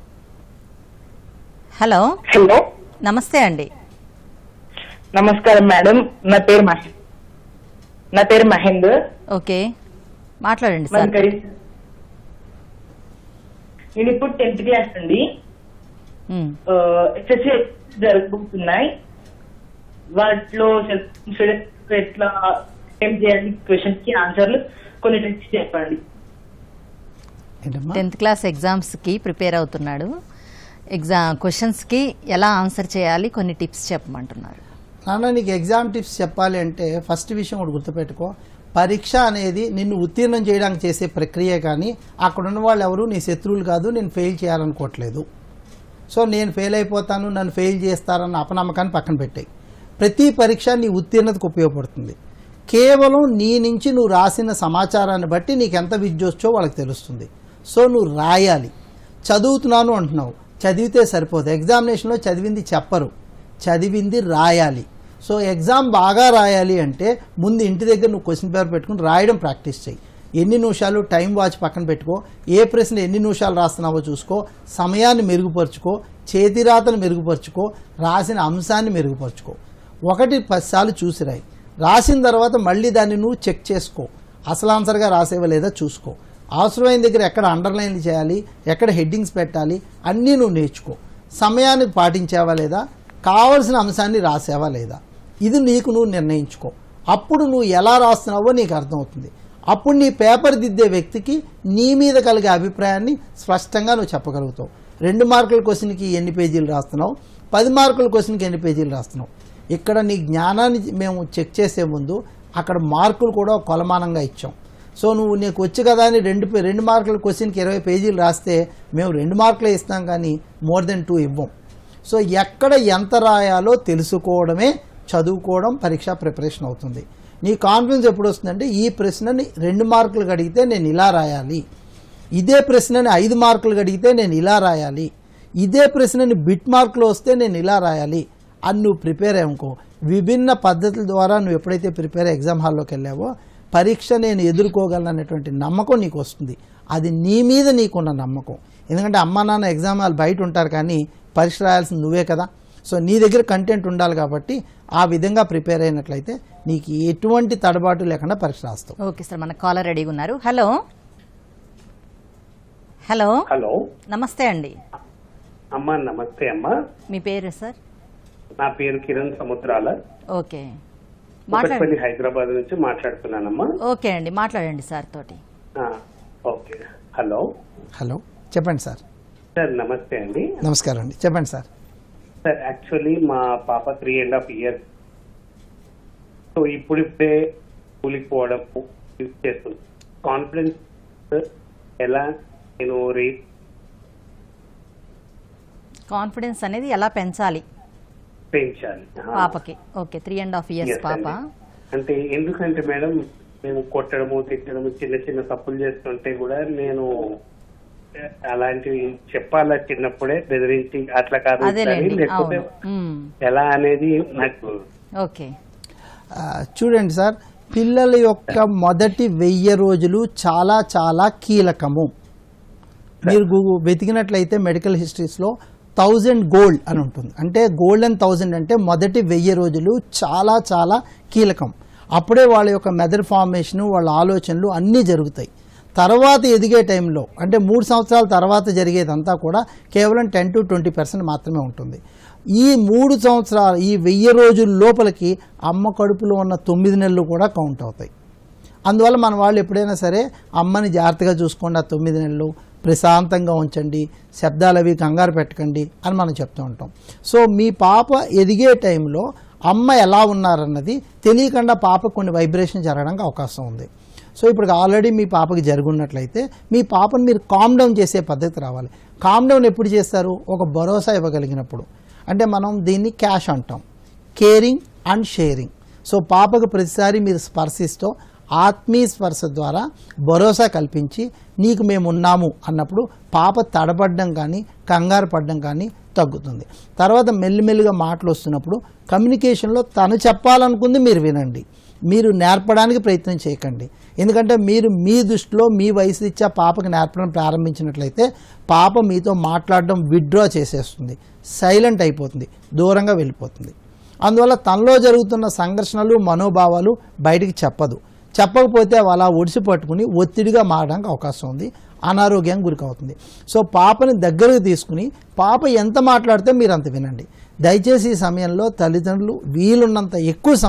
A: హలో
E: హలో
A: నమస్తే అండి
E: నమస్కారం మేడం నా పేరు మహేందర్ నా పేరు మహేందర్
A: ఓకే మాట్లాడండి సార్
E: మనకరి నేను ఇప్పుడు టెన్త్ క్లాస్ అండి
A: ఉమ్,
E: ఎస్ఎస్సి జరుగుతున్నాయి వాటిలో సెల్ఫ్ కాన్ఫిడెన్స్ ఎట్లా ఏం చేయాలి క్వశ్చన్స్ కి ఆన్సర్లు కొన్ని టిప్స్ చెప్పండి
B: ఏంటమ్మా
A: టెన్త్ క్లాస్ ఎగ్జామ్స్కి ప్రిపేర్ అవుతున్నాడు ఎగ్జామ్ క్వశ్చన్స్కి ఎలా ఆన్సర్ చేయాలి కొన్ని టిప్స్ చెప్పమంటున్నారు
B: నాన్న నీకు ఎగ్జామ్ టిప్స్ చెప్పాలి అంటే ఫస్ట్ విషయం ఒకటి గుర్తుపెట్టుకో పరీక్ష అనేది నిన్ను ఉత్తీర్ణం చేయడానికి చేసే ప్రక్రియ కానీ అక్కడ ఉన్న వాళ్ళు ఎవరు నీ శత్రువులు కాదు నేను ఫెయిల్ చేయాలనుకోవట్లేదు సో నేను ఫెయిల్ అయిపోతాను నన్ను ఫెయిల్ చేస్తారన్న అపనమ్మకాన్ని పక్కన పెట్టాయి ప్రతి పరీక్ష నీ ఉత్తీర్ణతకు ఉపయోగపడుతుంది కేవలం నీ నుంచి నువ్వు రాసిన సమాచారాన్ని బట్టి నీకు ఎంత విద్య వచ్చో వాళ్ళకి తెలుస్తుంది సో నువ్వు రాయాలి చదువుతున్నాను అంటున్నావు చదివితే సరిపోదు ఎగ్జామినేషన్లో చదివింది చెప్పరు చదివింది రాయాలి సో ఎగ్జామ్ బాగా రాయాలి అంటే ముందు ఇంటి దగ్గర నువ్వు క్వశ్చన్ పేపర్ పెట్టుకుని రాయడం ప్రాక్టీస్ చేయి ఎన్ని నిమిషాలు టైం వాచ్ పక్కన పెట్టుకో ఏ ప్రశ్న ఎన్ని నిమిషాలు రాస్తున్నావో చూసుకో సమయాన్ని మెరుగుపరుచుకో చేతిరాతను మెరుగుపరుచుకో రాసిన అంశాన్ని మెరుగుపరుచుకో ఒకటి పదిసార్లు చూసి రాయి రాసిన తర్వాత మళ్ళీ దాన్ని నువ్వు చెక్ చేసుకో అసలు ఆన్సర్గా రాసేవా లేదా చూసుకో అవసరమైన దగ్గర ఎక్కడ అండర్లైన్లు చేయాలి ఎక్కడ హెడ్డింగ్స్ పెట్టాలి అన్నీ నువ్వు నేర్చుకో సమయాన్ని పాటించావా లేదా కావలసిన అంశాన్ని రాసావా లేదా ఇది నీకు నువ్వు నిర్ణయించుకో అప్పుడు నువ్వు ఎలా రాస్తున్నావో నీకు అర్థమవుతుంది అప్పుడు నీ పేపర్ దిద్దే వ్యక్తికి నీ మీద కలిగే అభిప్రాయాన్ని స్పష్టంగా నువ్వు చెప్పగలుగుతావు రెండు మార్కుల క్వశ్చన్కి ఎన్ని పేజీలు రాస్తున్నావు పది మార్కుల క్వశ్చన్కి ఎన్ని పేజీలు రాస్తున్నావు ఇక్కడ నీ జ్ఞానాన్ని మేము చెక్ చేసే ముందు అక్కడ మార్కులు కూడా కొలమానంగా ఇచ్చాం సో నువ్వు నీకు వచ్చు కదా అని రెండు పే- రెండు మార్కుల క్వశ్చన్కి ఇరవై పేజీలు రాస్తే మేము రెండు మార్కులే ఇస్తాం కానీ మోర్ దెన్ టూ ఇవ్వం సో ఎక్కడ ఎంత రాయాలో తెలుసుకోవడమే చదువుకోవడం పరీక్ష ప్రిపరేషన్ అవుతుంది నీ కాన్ఫిడెన్స్ ఎప్పుడు వస్తుందంటే ఈ ప్రశ్నని రెండు మార్కులు అడిగితే నేను ఇలా రాయాలి ఇదే ప్రశ్నని ఐదు మార్కులు అడిగితే నేను ఇలా రాయాలి ఇదే ప్రశ్నని బిట్ మార్కులు వస్తే నేను ఇలా రాయాలి అని నువ్వు ప్రిపేర్ అయ్యానుకో విభిన్న పద్ధతుల ద్వారా నువ్వు ఎప్పుడైతే ప్రిపేర్ అయ్యి ఎగ్జామ్ హాల్లోకి వెళ్ళావో పరీక్ష నేను ఎదుర్కోగలను అనేటువంటి నమ్మకం నీకు వస్తుంది అది నీ మీద నీకున్న నమ్మకం ఎందుకంటే అమ్మా నాన్న ఎగ్జామ్ హాల్ బయట ఉంటారు కానీ పరీక్ష రాయాల్సింది నువ్వే కదా సో నీ దగ్గర కంటెంట్ ఉండాలి కాబట్టి ఆ విధంగా ప్రిపేర్ అయినట్లయితే నీకు ఎటువంటి తడబాటు లేకుండా పరీక్ష రాస్తావు
A: ఓకే సార్ మన కాలర్ రెడీగా ఉన్నారు హలో హలో
F: హలో
A: నమస్తే అండి
F: అమ్మా నమస్తే అమ్మా
A: మీ పేరు సార్
F: నా పేరు కిరణ్ సముద్రాల
A: ఓకే మాట్లాడండి
F: కుకట్పల్లి హైదరాబాద్ నుంచి మాట్లాడుతున్నానమ్మా
A: ఓకే అండి మాట్లాడండి సార్ తోటి
F: ఆ, ఓకే హలో
B: హలో చెప్పండి సార్
F: సార్ నమస్తే అండి
B: నమస్కారం అండి చెప్పండి సార్
F: సార్ యాక్చువల్లీ మా పాప three and half years so ఇప్పుడిప్పుడే స్కూల్కి పోవడం చేస్తుంది కాన్ఫిడెన్స్ ఎలా నేను రే
A: కాన్ఫిడెన్స్ అనేది ఎలా పెంచాలి
F: పెంచాలి ఆ.
A: పాపకి okay three and half years
F: Yes
A: పాప
F: అండి. అంటే ఎందుకంటే మేడం మేము కొట్టడము తిట్టడము చిన్న చిన్న తప్పులు చేస్తుంటే కూడా నేను అలాంటివి చెప్పాలా చిన్నప్పుడే బెదిరించి అట్లా కాదు ఇట్లా అని,
A: అదేలేండి
F: లేకపోతే
A: అవును మ్మ్.
F: ఎలా అనేది నాకు
A: ఓకే
B: ఆ, చూడండి సార్ పిల్లల యొక్క మొదటి వెయ్యి రోజులు చాలా చాలా కీలకము మీరు గూ- వెతికినట్లయితే మెడికల్ హిస్టరీస్లో థౌజండ్ గోల్డ్ అని ఉంటుంది అంటే గోల్డ్ అండ్ థౌజండ్ అంటే మొదటి వెయ్యి రోజులు చాలా చాలా కీలకం అప్పుడే వాళ్ళ యొక్క మెదర్ ఫార్మేషను వాళ్ళ ఆలోచనలు అన్నీ జరుగుతాయి తర్వాత ఎదిగే టైంలో అంటే మూడు సంవత్సరాల తర్వాత జరిగేదంతా కూడా కేవలం టెన్ టు ట్వంటీ పర్సెంట్ మాత్రమే ఉంటుంది ఈ మూడు సంవత్సరాలు ఈ వెయ్యి రోజుల లోపలికి అమ్మ కడుపులో ఉన్న తొమ్మిది నెలలు కూడా కౌంట్ అవుతాయి అందువల్ల మన వాళ్ళు ఎప్పుడైనా సరే అమ్మని జాగ్రత్తగా చూసుకోండి ఆ తొమ్మిది నెలలు ప్రశాంతంగా ఉంచండి శబ్దాలు అవి కంగారు పెట్టకండి అని మనం చెప్తూ ఉంటాం సో మీ పాప ఎదిగే టైంలో అమ్మ ఎలా ఉన్నారన్నది తెలియకుండా పాప కొన్ని వైబ్రేషన్ జరగడానికి అవకాశం ఉంది సో ఇప్పుడు ఆల్రెడీ మీ పాపకి జరుగున్నట్లయితే మీ పాపను మీరు కామ్ డౌన్ చేసే పద్ధతి రావాలి కామ్ డౌన్ ఎప్పుడు చేస్తారు ఒక భరోసా ఇవ్వగలిగినప్పుడు అంటే మనం దీన్ని క్యాష్ అంటాం కేరింగ్ అండ్ షేరింగ్ సో పాపకు ప్రతిసారి మీరు స్పర్శిస్తూ ఆత్మీయ స్పర్శ ద్వారా భరోసా కల్పించి నీకు మేము ఉన్నాము అన్నప్పుడు పాప తడబడ్డం కానీ కంగారు పడడం కానీ తగ్గుతుంది తర్వాత మెల్లిమెల్లిగా మాటలు వస్తున్నప్పుడు కమ్యూనికేషన్లో తను చెప్పాలనుకుంది మీరు వినండి మీరు నేర్పడానికి ప్రయత్నం చేయకండి ఎందుకంటే మీరు మీ దృష్టిలో మీ వయసు ఇచ్చే పాపకి నేర్పడం ప్రారంభించినట్లయితే పాప మీతో మాట్లాడడం విత్డ్రా చేసేస్తుంది సైలెంట్ అయిపోతుంది దూరంగా వెళ్ళిపోతుంది అందువల్ల తనలో జరుగుతున్న సంఘర్షణలు మనోభావాలు బయటికి చెప్పదు చెప్పకపోతే అవి అలా ఒడిసి పట్టుకుని ఒత్తిడిగా మారడానికి అవకాశం ఉంది అనారోగ్యానికి గురికవుతుంది సో పాపని దగ్గరకు తీసుకుని పాప ఎంత మాట్లాడితే మీరు అంత వినండి దయచేసి ఈ సమయంలో తల్లిదండ్రులు వీలున్నంత ఎక్కువ సమయం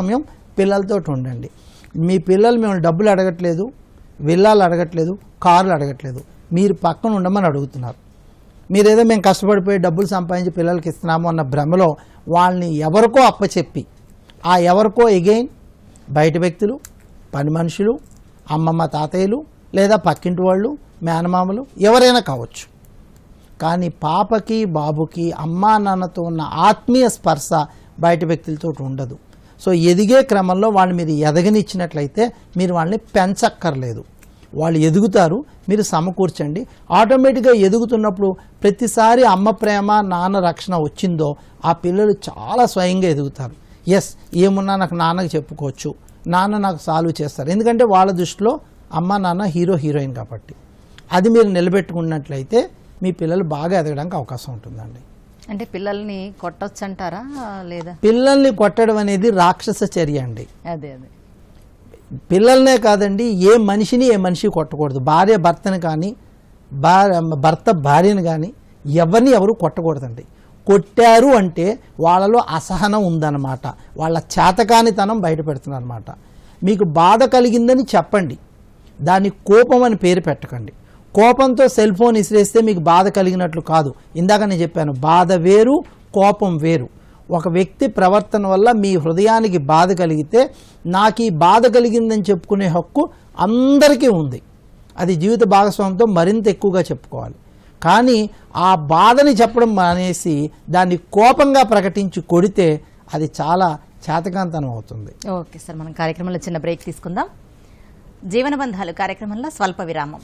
B: పిల్లలతో ఉండండి మీ పిల్లలు మిమ్మల్ని డబ్బులు అడగట్లేదు విల్లాలు అడగట్లేదు కార్లు అడగట్లేదు మీరు పక్కన ఉండమని అడుగుతున్నారు మీరేదో మేము కష్టపడిపోయి డబ్బులు సంపాదించి పిల్లలకి ఇస్తున్నాము అన్న భ్రమలో వాళ్ళని ఎవరికో అప్పచెప్పి ఆ ఎవరికో ఎగైన్ బయట వ్యక్తులు పని మనుషులు అమ్మమ్మ తాతయ్యలు లేదా పక్కింటి వాళ్ళు మేనమామలు ఎవరైనా కావచ్చు కానీ పాపకి బాబుకి అమ్మా నాన్నతో ఉన్న ఆత్మీయ స్పర్శ బయట వ్యక్తులతో ఉండదు సో ఎదిగే క్రమంలో వాళ్ళు మీరు ఎదగనిచ్చినట్లయితే మీరు వాళ్ళని పెంచక్కర్లేదు వాళ్ళు ఎదుగుతారు మీరు సమకూర్చండి ఆటోమేటిక్గా ఎదుగుతున్నప్పుడు ప్రతిసారి అమ్మ ప్రేమ నాన్న రక్షణ వచ్చిందో ఆ పిల్లలు చాలా స్వయంగా ఎదుగుతారు ఎస్ ఏమున్నా నాకు నాన్నకి చెప్పుకోవచ్చు నాన్న నాకు సాల్వ్ చేస్తారు ఎందుకంటే వాళ్ళ దృష్టిలో అమ్మ నాన్న హీరో హీరోయిన్ కాబట్టి అది మీరు నిలబెట్టుకున్నట్లయితే మీ పిల్లలు బాగా ఎదగడానికి అవకాశం ఉంటుందండి
A: అంటే పిల్లల్ని కొట్టొచ్చు అంటారా లేదా
B: పిల్లల్ని కొట్టడం అనేది రాక్షస చర్య అండి
A: అదే అదే
B: పిల్లల్నే కాదండి ఏ మనిషిని ఏ మనిషి కొట్టకూడదు భార్య భర్తని కానీ భార్య భర్త భార్యని కానీ ఎవరిని ఎవరు కొట్టకూడదండి కొట్టారు అంటే వాళ్ళలో అసహనం ఉందన్నమాట వాళ్ళ చేతకానితనం బయట పెడుతున్నారన్నమాట మీకు బాధ కలిగిందని చెప్పండి దాన్ని కోపం అని పేరు పెట్టకండి కోపంతో సెల్ ఫోన్ ఇసిరేస్తే మీకు బాధ కలిగినట్లు కాదు ఇందాక నేను చెప్పాను బాధ వేరు కోపం వేరు ఒక వ్యక్తి ప్రవర్తన వల్ల మీ హృదయానికి బాధ కలిగితే నాకు ఈ బాధ కలిగిందని చెప్పుకునే హక్కు అందరికీ ఉంది అది జీవిత భాగస్వామితో మరింత ఎక్కువగా చెప్పుకోవాలి కానీ ఆ బాధని చెప్పడం మానేసి దాన్ని కోపంగా ప్రకటించి కొడితే అది చాలా చేతకాంతనం అవుతుంది
A: ఓకే సార్ మనం కార్యక్రమంలో చిన్న బ్రేక్ తీసుకుందాం జీవన బంధాలు కార్యక్రమంలో స్వల్ప విరామం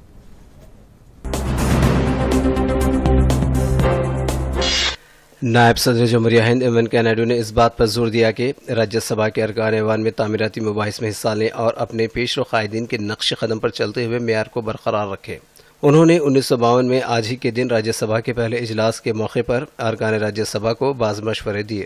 G: नायब सदर जमहूरिया हिंद एम वेंकैया नायडू ने इस बात पर जोर दिया कि राज्यसभा के अरकान ऐवान में तामीराती मुबाहिस में हिस्सा लें और अपने पेश व कायदीन के नक्श कदम पर चलते हुए मैार को बरकरार रखें उन्होंने उन्नीस सौ बावन में आज ही के दिन राज्यसभा के पहले इजलास के मौके पर अरकान राज्यसभा को बाज मशवरे दिए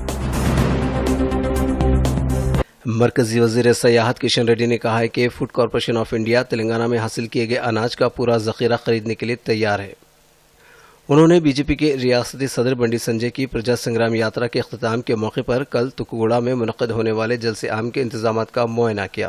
G: मरकजी वजीर सयाहत किशन रेड्डी ने कहा है कि Food Corporation of India Telangana में हासिल किए गए अनाज का पूरा जखीरा खरीदने के लिए तैयार है उन्होंने बीजेपी के रियासती सदर बंडी संजय की प्रजा संग्राम यात्रा के अख्ताम के मौके पर कल तुकुगुड़ा में मुनद होने वाले जलसे आम के इंतजाम का मुआयना किया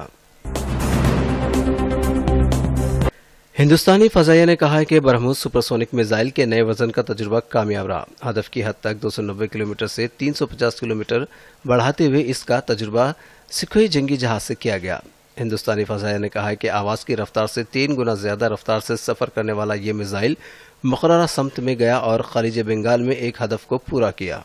G: हिंदुस्तानी फजाइया ने कहा है कि बरहमूस सुपरसोनिक मिसाइल के नए वजन का तजुर्बा कामयाब रहा हदफ की हद तक 290 किलोमीटर से 350 किलोमीटर बढ़ाते हुए इसका तजुर्बा सिखोई जंगी जहाज से किया गया हिंदुस्तानी फजाइया ने कहा है कि आवाज की रफ्तार से तीन गुना ज्यादा रफ्तार से सफर करने वाला ये मिसाइल मुकर्रा समत में गया और खलीज बंगाल में एक हदफ को पूरा किया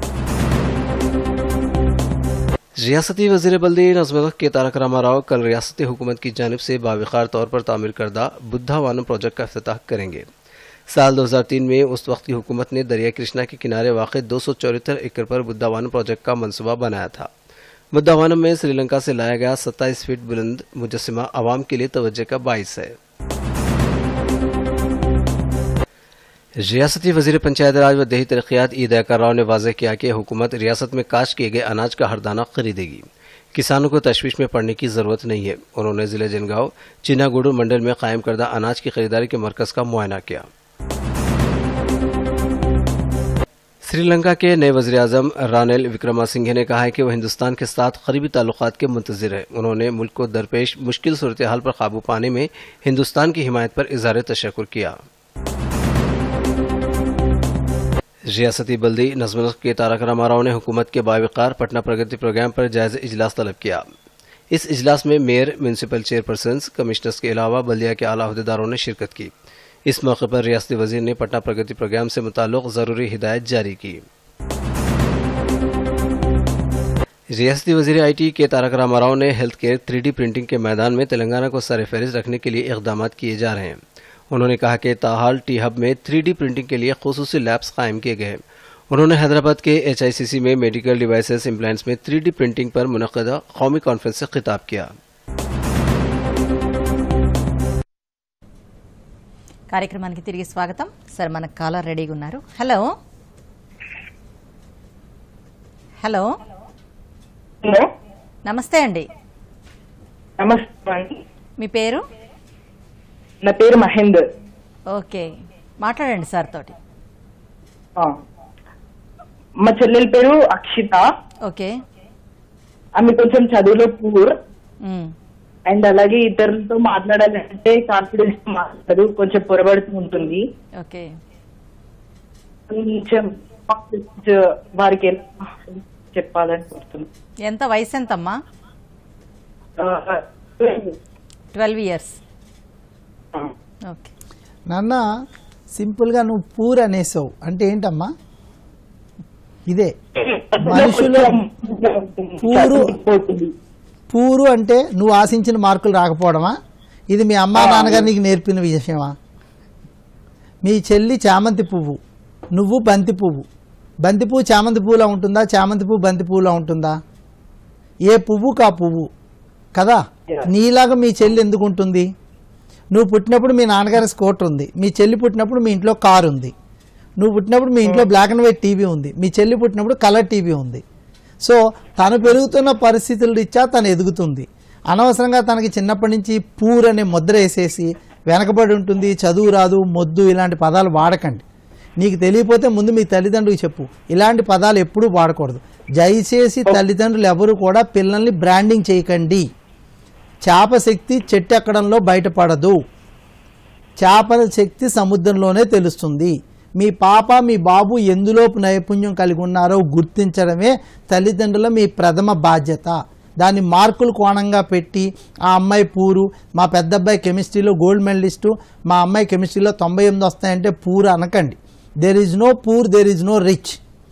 G: रियासती वजीर बल्दी नजमत के तारक रामा राव कल रियासती हुकूमत की जानब से बाविकार तौर पर तामीर करदा बुद्धा वानम प्रोजेक्ट का अफ्ताह करेंगे साल 2003 में उस वक्त की हुकूमत ने दरिया कृष्णा के किनारे वाक़ दो सौ चौहत्तर एकड़ पर बुद्धावानम प्रोजेक्ट का मनसूबा बनाया था बुद्धावानम में श्रीलंका से लाया गया सत्ताईस फीट बुलंद मुजस्मा आवाम के लिए तवज्जो का बायस है रियासती वजीर पंचायत राज व देही तरक्यात ईद अकर राव ने वाजह किया कि हुकूमत रियासत में काश किए गए अनाज का हर दाना खरीदेगी किसानों को तशवीश में पड़ने की जरूरत नहीं है उन्होंने जिले जनगांव चिनागुडू मंडल में कायम करदा अनाज की खरीदारी के मरकज का मुआयना किया श्रीलंका के नए वजी अजम रानिल विक्रमासिंघे ने कहा है कि वह हिंदुस्तान के साथ करीबी ताल्लुक के मुंतजर है उन्होंने मुल्क को दरपेश मुश्किल सूरत हाल पर काबू पाने में हिंदुस्तान की हिमायत पर इजहार तशक्र किया रियासती बल्दी नजम के तारक रामा राव ने हुकूमत के बावकार पटना प्रगति प्रोग्राम पर जायज इजलास तलब किया इस इजलास में मेयर म्यूनसिपल चेयरपर्सन कमिश्नर्स के अलावा बल्दिया के आला अहदेदारों ने शिरकत की इस मौके पर रियासती वजीर ने पटना प्रगति प्रोग्राम से मुताल्लुक जरूरी हिदायत जारी की रियासती वजीर आई टी के तारक रामा राव ने health care three D printing के मैदान में तेलंगाना को सर फहरिस्त रखने के लिए इकदाम किए जा रहे हैं उन्होंने कहा कि ताहाल टी हब में थ्री डी प्रिंटिंग के लिए खसूस लैब्स कायम किए गए हैं उन्होंने हैदराबाद के एच आई सी सी में मेडिकल डिवाइसेस इम्प्लांट्स में थ्री डी प्रिंटिंग पर मुनदा कौमी कॉन्फ्रेंस से खिताब किया
A: కార్యక్రమానికి తిరిగి స్వాగతం సార్ మన కాలర్ రెడీగా ఉన్నారు హలో హలో
E: హలో
A: నమస్తే అండి
E: నమస్తే అండి
A: మీ పేరు
E: నా పేరు మహేందర్
A: ఓకే మాట్లాడండి సార్ తోటి
E: ఆ. మా చెల్లెల పేరు అక్షిత
A: ఓకే
E: ఆమె కొంచెం చదువులో పూర్
A: ఉమ్,
E: అండ్ అలాగే ఇతరులతో మాట్లాడాలంటే కాన్ఫిడెన్స్ మాట్లాడదు కొంచెం పొరబడుతూ ఉంటుంది
A: ఓకే
E: కొంచెం వారికి ఎలా చెప్పాలని కోరుతున్నాను
A: ఎంత వయసు ఎంతమ్మా ట్వెల్వ్ ఇయర్స్ ఓకే
B: నాన్న సింపుల్గా నువ్వు పూర్ అనేసావు అంటే ఏంటమ్మా ఇదే మనుషులు పూరు పూరు అంటే నువ్వు ఆశించిన మార్కులు రాకపోవడమా ఇది మీ అమ్మా నాన్నగారు నీకు నేర్పిన విషయమా మీ చెల్లి చామంతి పువ్వు నువ్వు బంతి పువ్వు బంతి పువ్వు చామంతి పువ్వులా ఉంటుందా చామంతి పువ్వు బంతి పువ్వులా ఉంటుందా ఏ పువ్వు కా పువ్వు కదా నీలాగా మీ చెల్లి ఎందుకు ఉంటుంది నువ్వు పుట్టినప్పుడు మీ నాన్నగారి స్కూటర్ ఉంది మీ చెల్లి పుట్టినప్పుడు మీ ఇంట్లో కారు ఉంది నువ్వు పుట్టినప్పుడు మీ ఇంట్లో బ్లాక్ అండ్ వైట్ టీవీ ఉంది మీ చెల్లి పుట్టినప్పుడు కలర్ టీవీ ఉంది సో తను పెరుగుతున్న పరిస్థితుల రీత్యా తను ఎదుగుతుంది అనవసరంగా తనకి చిన్నప్పటి నుంచి పూర్ అనే ముద్ర వేసేసి వెనకబడి ఉంటుంది చదువు రాదు మొద్దు ఇలాంటి పదాలు వాడకండి నీకు తెలియపోతే ముందు మీ తల్లిదండ్రులకు చెప్పు ఇలాంటి పదాలు ఎప్పుడూ వాడకూడదు దయచేసి తల్లిదండ్రులు ఎవరు కూడా పిల్లల్ని బ్రాండింగ్ చేయకండి చేప శక్తి చెట్టు ఎక్కడంలో బయటపడదు చేపల శక్తి సముద్రంలోనే తెలుస్తుంది మీ పాప మీ బాబు ఎందులోపు నైపుణ్యం కలిగి ఉన్నారో గుర్తించడమే తల్లిదండ్రుల మీ ప్రథమ బాధ్యత దాన్ని మార్కులు కోణంగా పెట్టి ఆ అమ్మాయి పూరు మా పెద్ద అబ్బాయి కెమిస్ట్రీలో గోల్డ్ మెడలిస్టు మా అమ్మాయి కెమిస్ట్రీలో తొంభై ఎనిమిది వస్తాయంటే పూరు అనకండి there is no poor there is no rich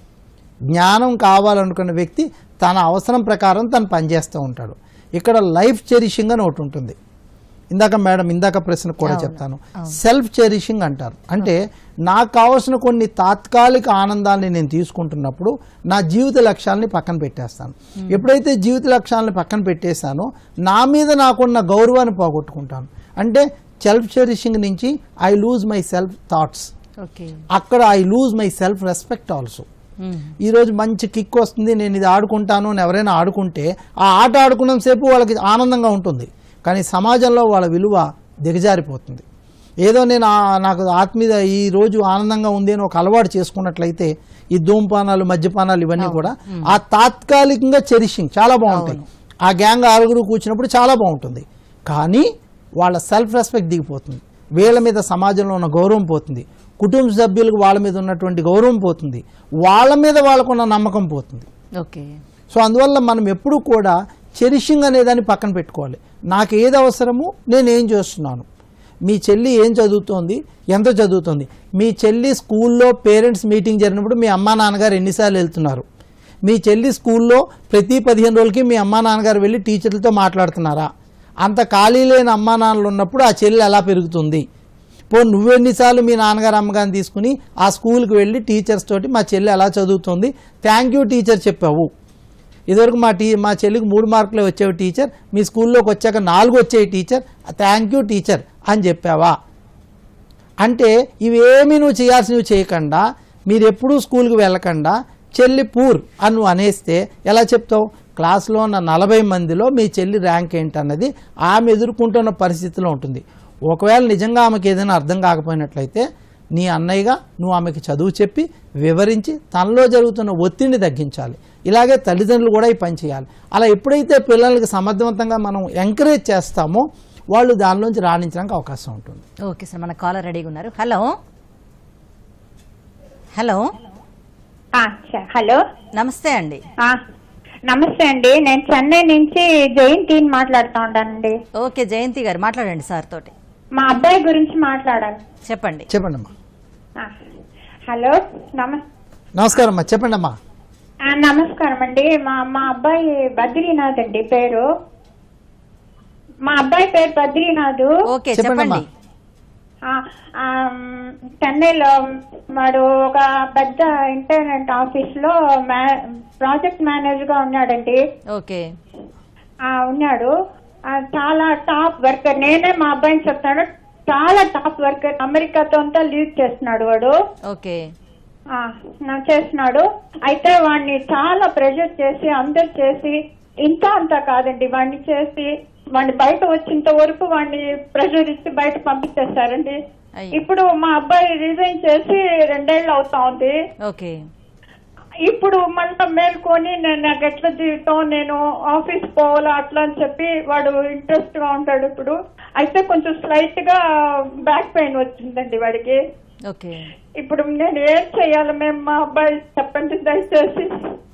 B: జ్ఞానం కావాలనుకున్న వ్యక్తి తన అవసరం ప్రకారం తను పనిచేస్తూ ఉంటాడు ఇక్కడ లైఫ్ చెరిషింగ్ అని ఒకటి ఉంటుంది ఇందాక మేడం ఇందాక ప్రశ్న కూడా చెప్తాను సెల్ఫ్ చెరిషింగ్ అంటారు అంటే నాకు కావాల్సిన కొన్ని తాత్కాలిక ఆనందాన్ని నేను తీసుకుంటున్నప్పుడు నా జీవిత లక్ష్యాలని పక్కన పెట్టేస్తాను ఎప్పుడైతే జీవిత లక్ష్యాలని పక్కన పెట్టేశానో నా మీద నాకున్న గౌరవాన్ని పోగొట్టుకుంటాను అంటే సెల్ఫ్ చెరిషింగ్ నుంచి I lose my self thoughts
A: okay
B: అక్కడ I lose my self respect also ఈ రోజు మంచి కిక్ వస్తుంది నేను ఇది ఆడుకుంటాను అని ఎవరైనా ఆడుకుంటే ఆ ఆట ఆడుకున్నంత సేపు వాళ్ళకి ఆనందంగా ఉంటుంది కానీ సమాజంలో వాళ్ళ విలువ దిగజారిపోతుంది ఏదో నేను ఆ- నాకు ఆత్మీయ ఈ రోజు ఆనందంగా ఉంది అని ఒక అలవాటు చేసుకున్నట్లయితే ఈ ధూమపానాలు మద్యపానాలు ఇవన్నీ కూడా ఆ తాత్కాలికంగా చెరిషింగ్ చాలా బాగుంటాయి ఆ గ్యాంగ్ ఆరుగురు కూర్చున్నప్పుడు చాలా బాగుంటుంది కానీ వాళ్ళ సెల్ఫ్ రెస్పెక్ట్ దిగిపోతుంది వీళ్ళ మీద సమాజంలో ఉన్న గౌరవం పోతుంది కుటుంబ సభ్యులకు వాళ్ళ మీద ఉన్నటువంటి గౌరవం పోతుంది వాళ్ళ మీద వాళ్ళకున్న నమ్మకం పోతుంది
A: ఓకే
B: సో అందువల్ల మనం ఎప్పుడు కూడా చెరిషింగ్ అనేదాన్ని పక్కన పెట్టుకోవాలి నాకు ఏది అవసరమో నేను ఏం చేస్తున్నాను మీ చెల్లి ఏం చదువుతోంది ఎంత చదువుతోంది మీ చెల్లి స్కూల్లో పేరెంట్స్ మీటింగ్ జరిగినప్పుడు మీ అమ్మా నాన్నగారు ఎన్నిసార్లు వెళ్తున్నారు మీ చెల్లి స్కూల్లో ప్రతి పదిహేను రోజులకి మీ అమ్మా నాన్నగారు వెళ్ళి టీచర్లతో మాట్లాడుతున్నారా అంత ఖాళీ లేని అమ్మా నాన్నలు ఉన్నప్పుడు ఆ చెల్లి ఎలా పెరుగుతుంది పో నువ్వెన్నిసార్లు మీ నాన్నగారు అమ్మగారిని తీసుకుని ఆ స్కూల్కి వెళ్ళి టీచర్స్ తోటి మా చెల్లి ఎలా చదువుతుంది థ్యాంక్ యూ టీచర్ చెప్పావు ఇదివరకు మా టీ మా చెల్లికి మూడు మార్కులే వచ్చేవి టీచర్ మీ స్కూల్లోకి వచ్చాక నాలుగు వచ్చేవి టీచర్ థ్యాంక్ యూ టీచర్ అని చెప్పావా అంటే ఇవేమీ నువ్వు చేయాల్సినవి చేయకుండా మీరు ఎప్పుడూ స్కూల్కి వెళ్ళకుండా చెల్లి పూర్ అని నువ్వు అనేస్తే ఎలా చెప్తావు క్లాస్లో ఉన్న నలభై మందిలో మీ చెల్లి ర్యాంక్ ఏంటన్నది ఆమె ఎదుర్కొంటున్న పరిస్థితిలో ఉంటుంది ఒకవేళ నిజంగా ఆమెకి ఏదైనా అర్థం కాకపోయినట్లయితే నీ అన్నయ్యగా నువ్వు ఆమెకి చదువు చెప్పి వివరించి తనలో జరుగుతున్న ఒత్తిడిని తగ్గించాలి ఇలాగే తల్లిదండ్రులు కూడా ఈ పని చేయాలి అలా ఎప్పుడైతే పిల్లలకి సమర్థవంతంగా మనం ఎంకరేజ్ చేస్తామో వాళ్ళు దానిలోంచి రాణించడానికి అవకాశం ఉంటుంది
A: ఓకే సార్ మన కాలర్ రెడీగా ఉన్నారు హలో హలో
H: ఆ, చ- హలో
A: నమస్తే అండి
H: ఆ, నమస్తే అండి నేను చెన్నై నుంచి జయంతిని మాట్లాడుతూ ఉంటానండి
A: ఓకే జయంతి గారు మాట్లాడండి సార్ తోటి
H: మా అబ్బాయి గురించి మాట్లాడాలి
A: చెప్పండి
B: చెప్పండి అమ్మా
H: ఆ, హలో నమ
B: నమస్కారం అమ్మా చెప్పండి అమ్మా
H: ఆ, నమస్కారం అండి మా మా అబ్బాయి బద్రీనాథ్ అండి పేరు మా అబ్బాయి పేరు బద్రీనాథ్
A: ఓకే
B: చెప్పండమ్మా.
A: చెప్పండి
H: ఆ, ఆ, మ్, చెన్నైలో వాడు ఒక పెద్ద ఇంటర్నెట్ ఆఫీస్ లో మా- ప్రాజెక్ట్ మేనేజర్ గా ఉన్నాడండి
A: ఓకే
H: ఆ ఉన్నాడు ఆ, చాలా టాప్ వర్కర్ నేనే మా అబ్బాయిని చెప్తాను చాలా టాప్ వర్కర్ అమెరికాతో అంతా లీడ్ చేస్తున్నాడు వాడు
A: ఓకే
H: ఆ, నా చేస్తున్నాడు అయితే వాడిని చాలా ప్రెషర్ చేసి అందరు చేసి ఇంత అంత కాదండి వాడిని చేసి వాడిని బయట వచ్చేంత వరకు వాడిని ప్రెషర్ ఇచ్చి బయట పంపించేస్తారండి
A: అయ్యో.
H: ఇప్పుడు మా అబ్బాయి రిజైన్ చేసి రెండేళ్ళు అవుతా ఉంది
A: ఓకే
H: ఇప్పుడు మళ్ళా మేల్కొని నేను నాకు ఎట్లా జీవితం నేను ఆఫీస్ పోవాలా అట్లా అని చెప్పి వాడు ఇంట్రెస్ట్ గా ఉంటాడు ఇప్పుడు అయితే కొంచెం స్లైట్ గా బ్యాక్ పెయిన్ వచ్చిందండి వాడికి
A: ఓకే
H: ఇప్పుడు నేను ఏం చెయ్యాలి మేము మా అబ్బాయి చెప్పండి దయచేసి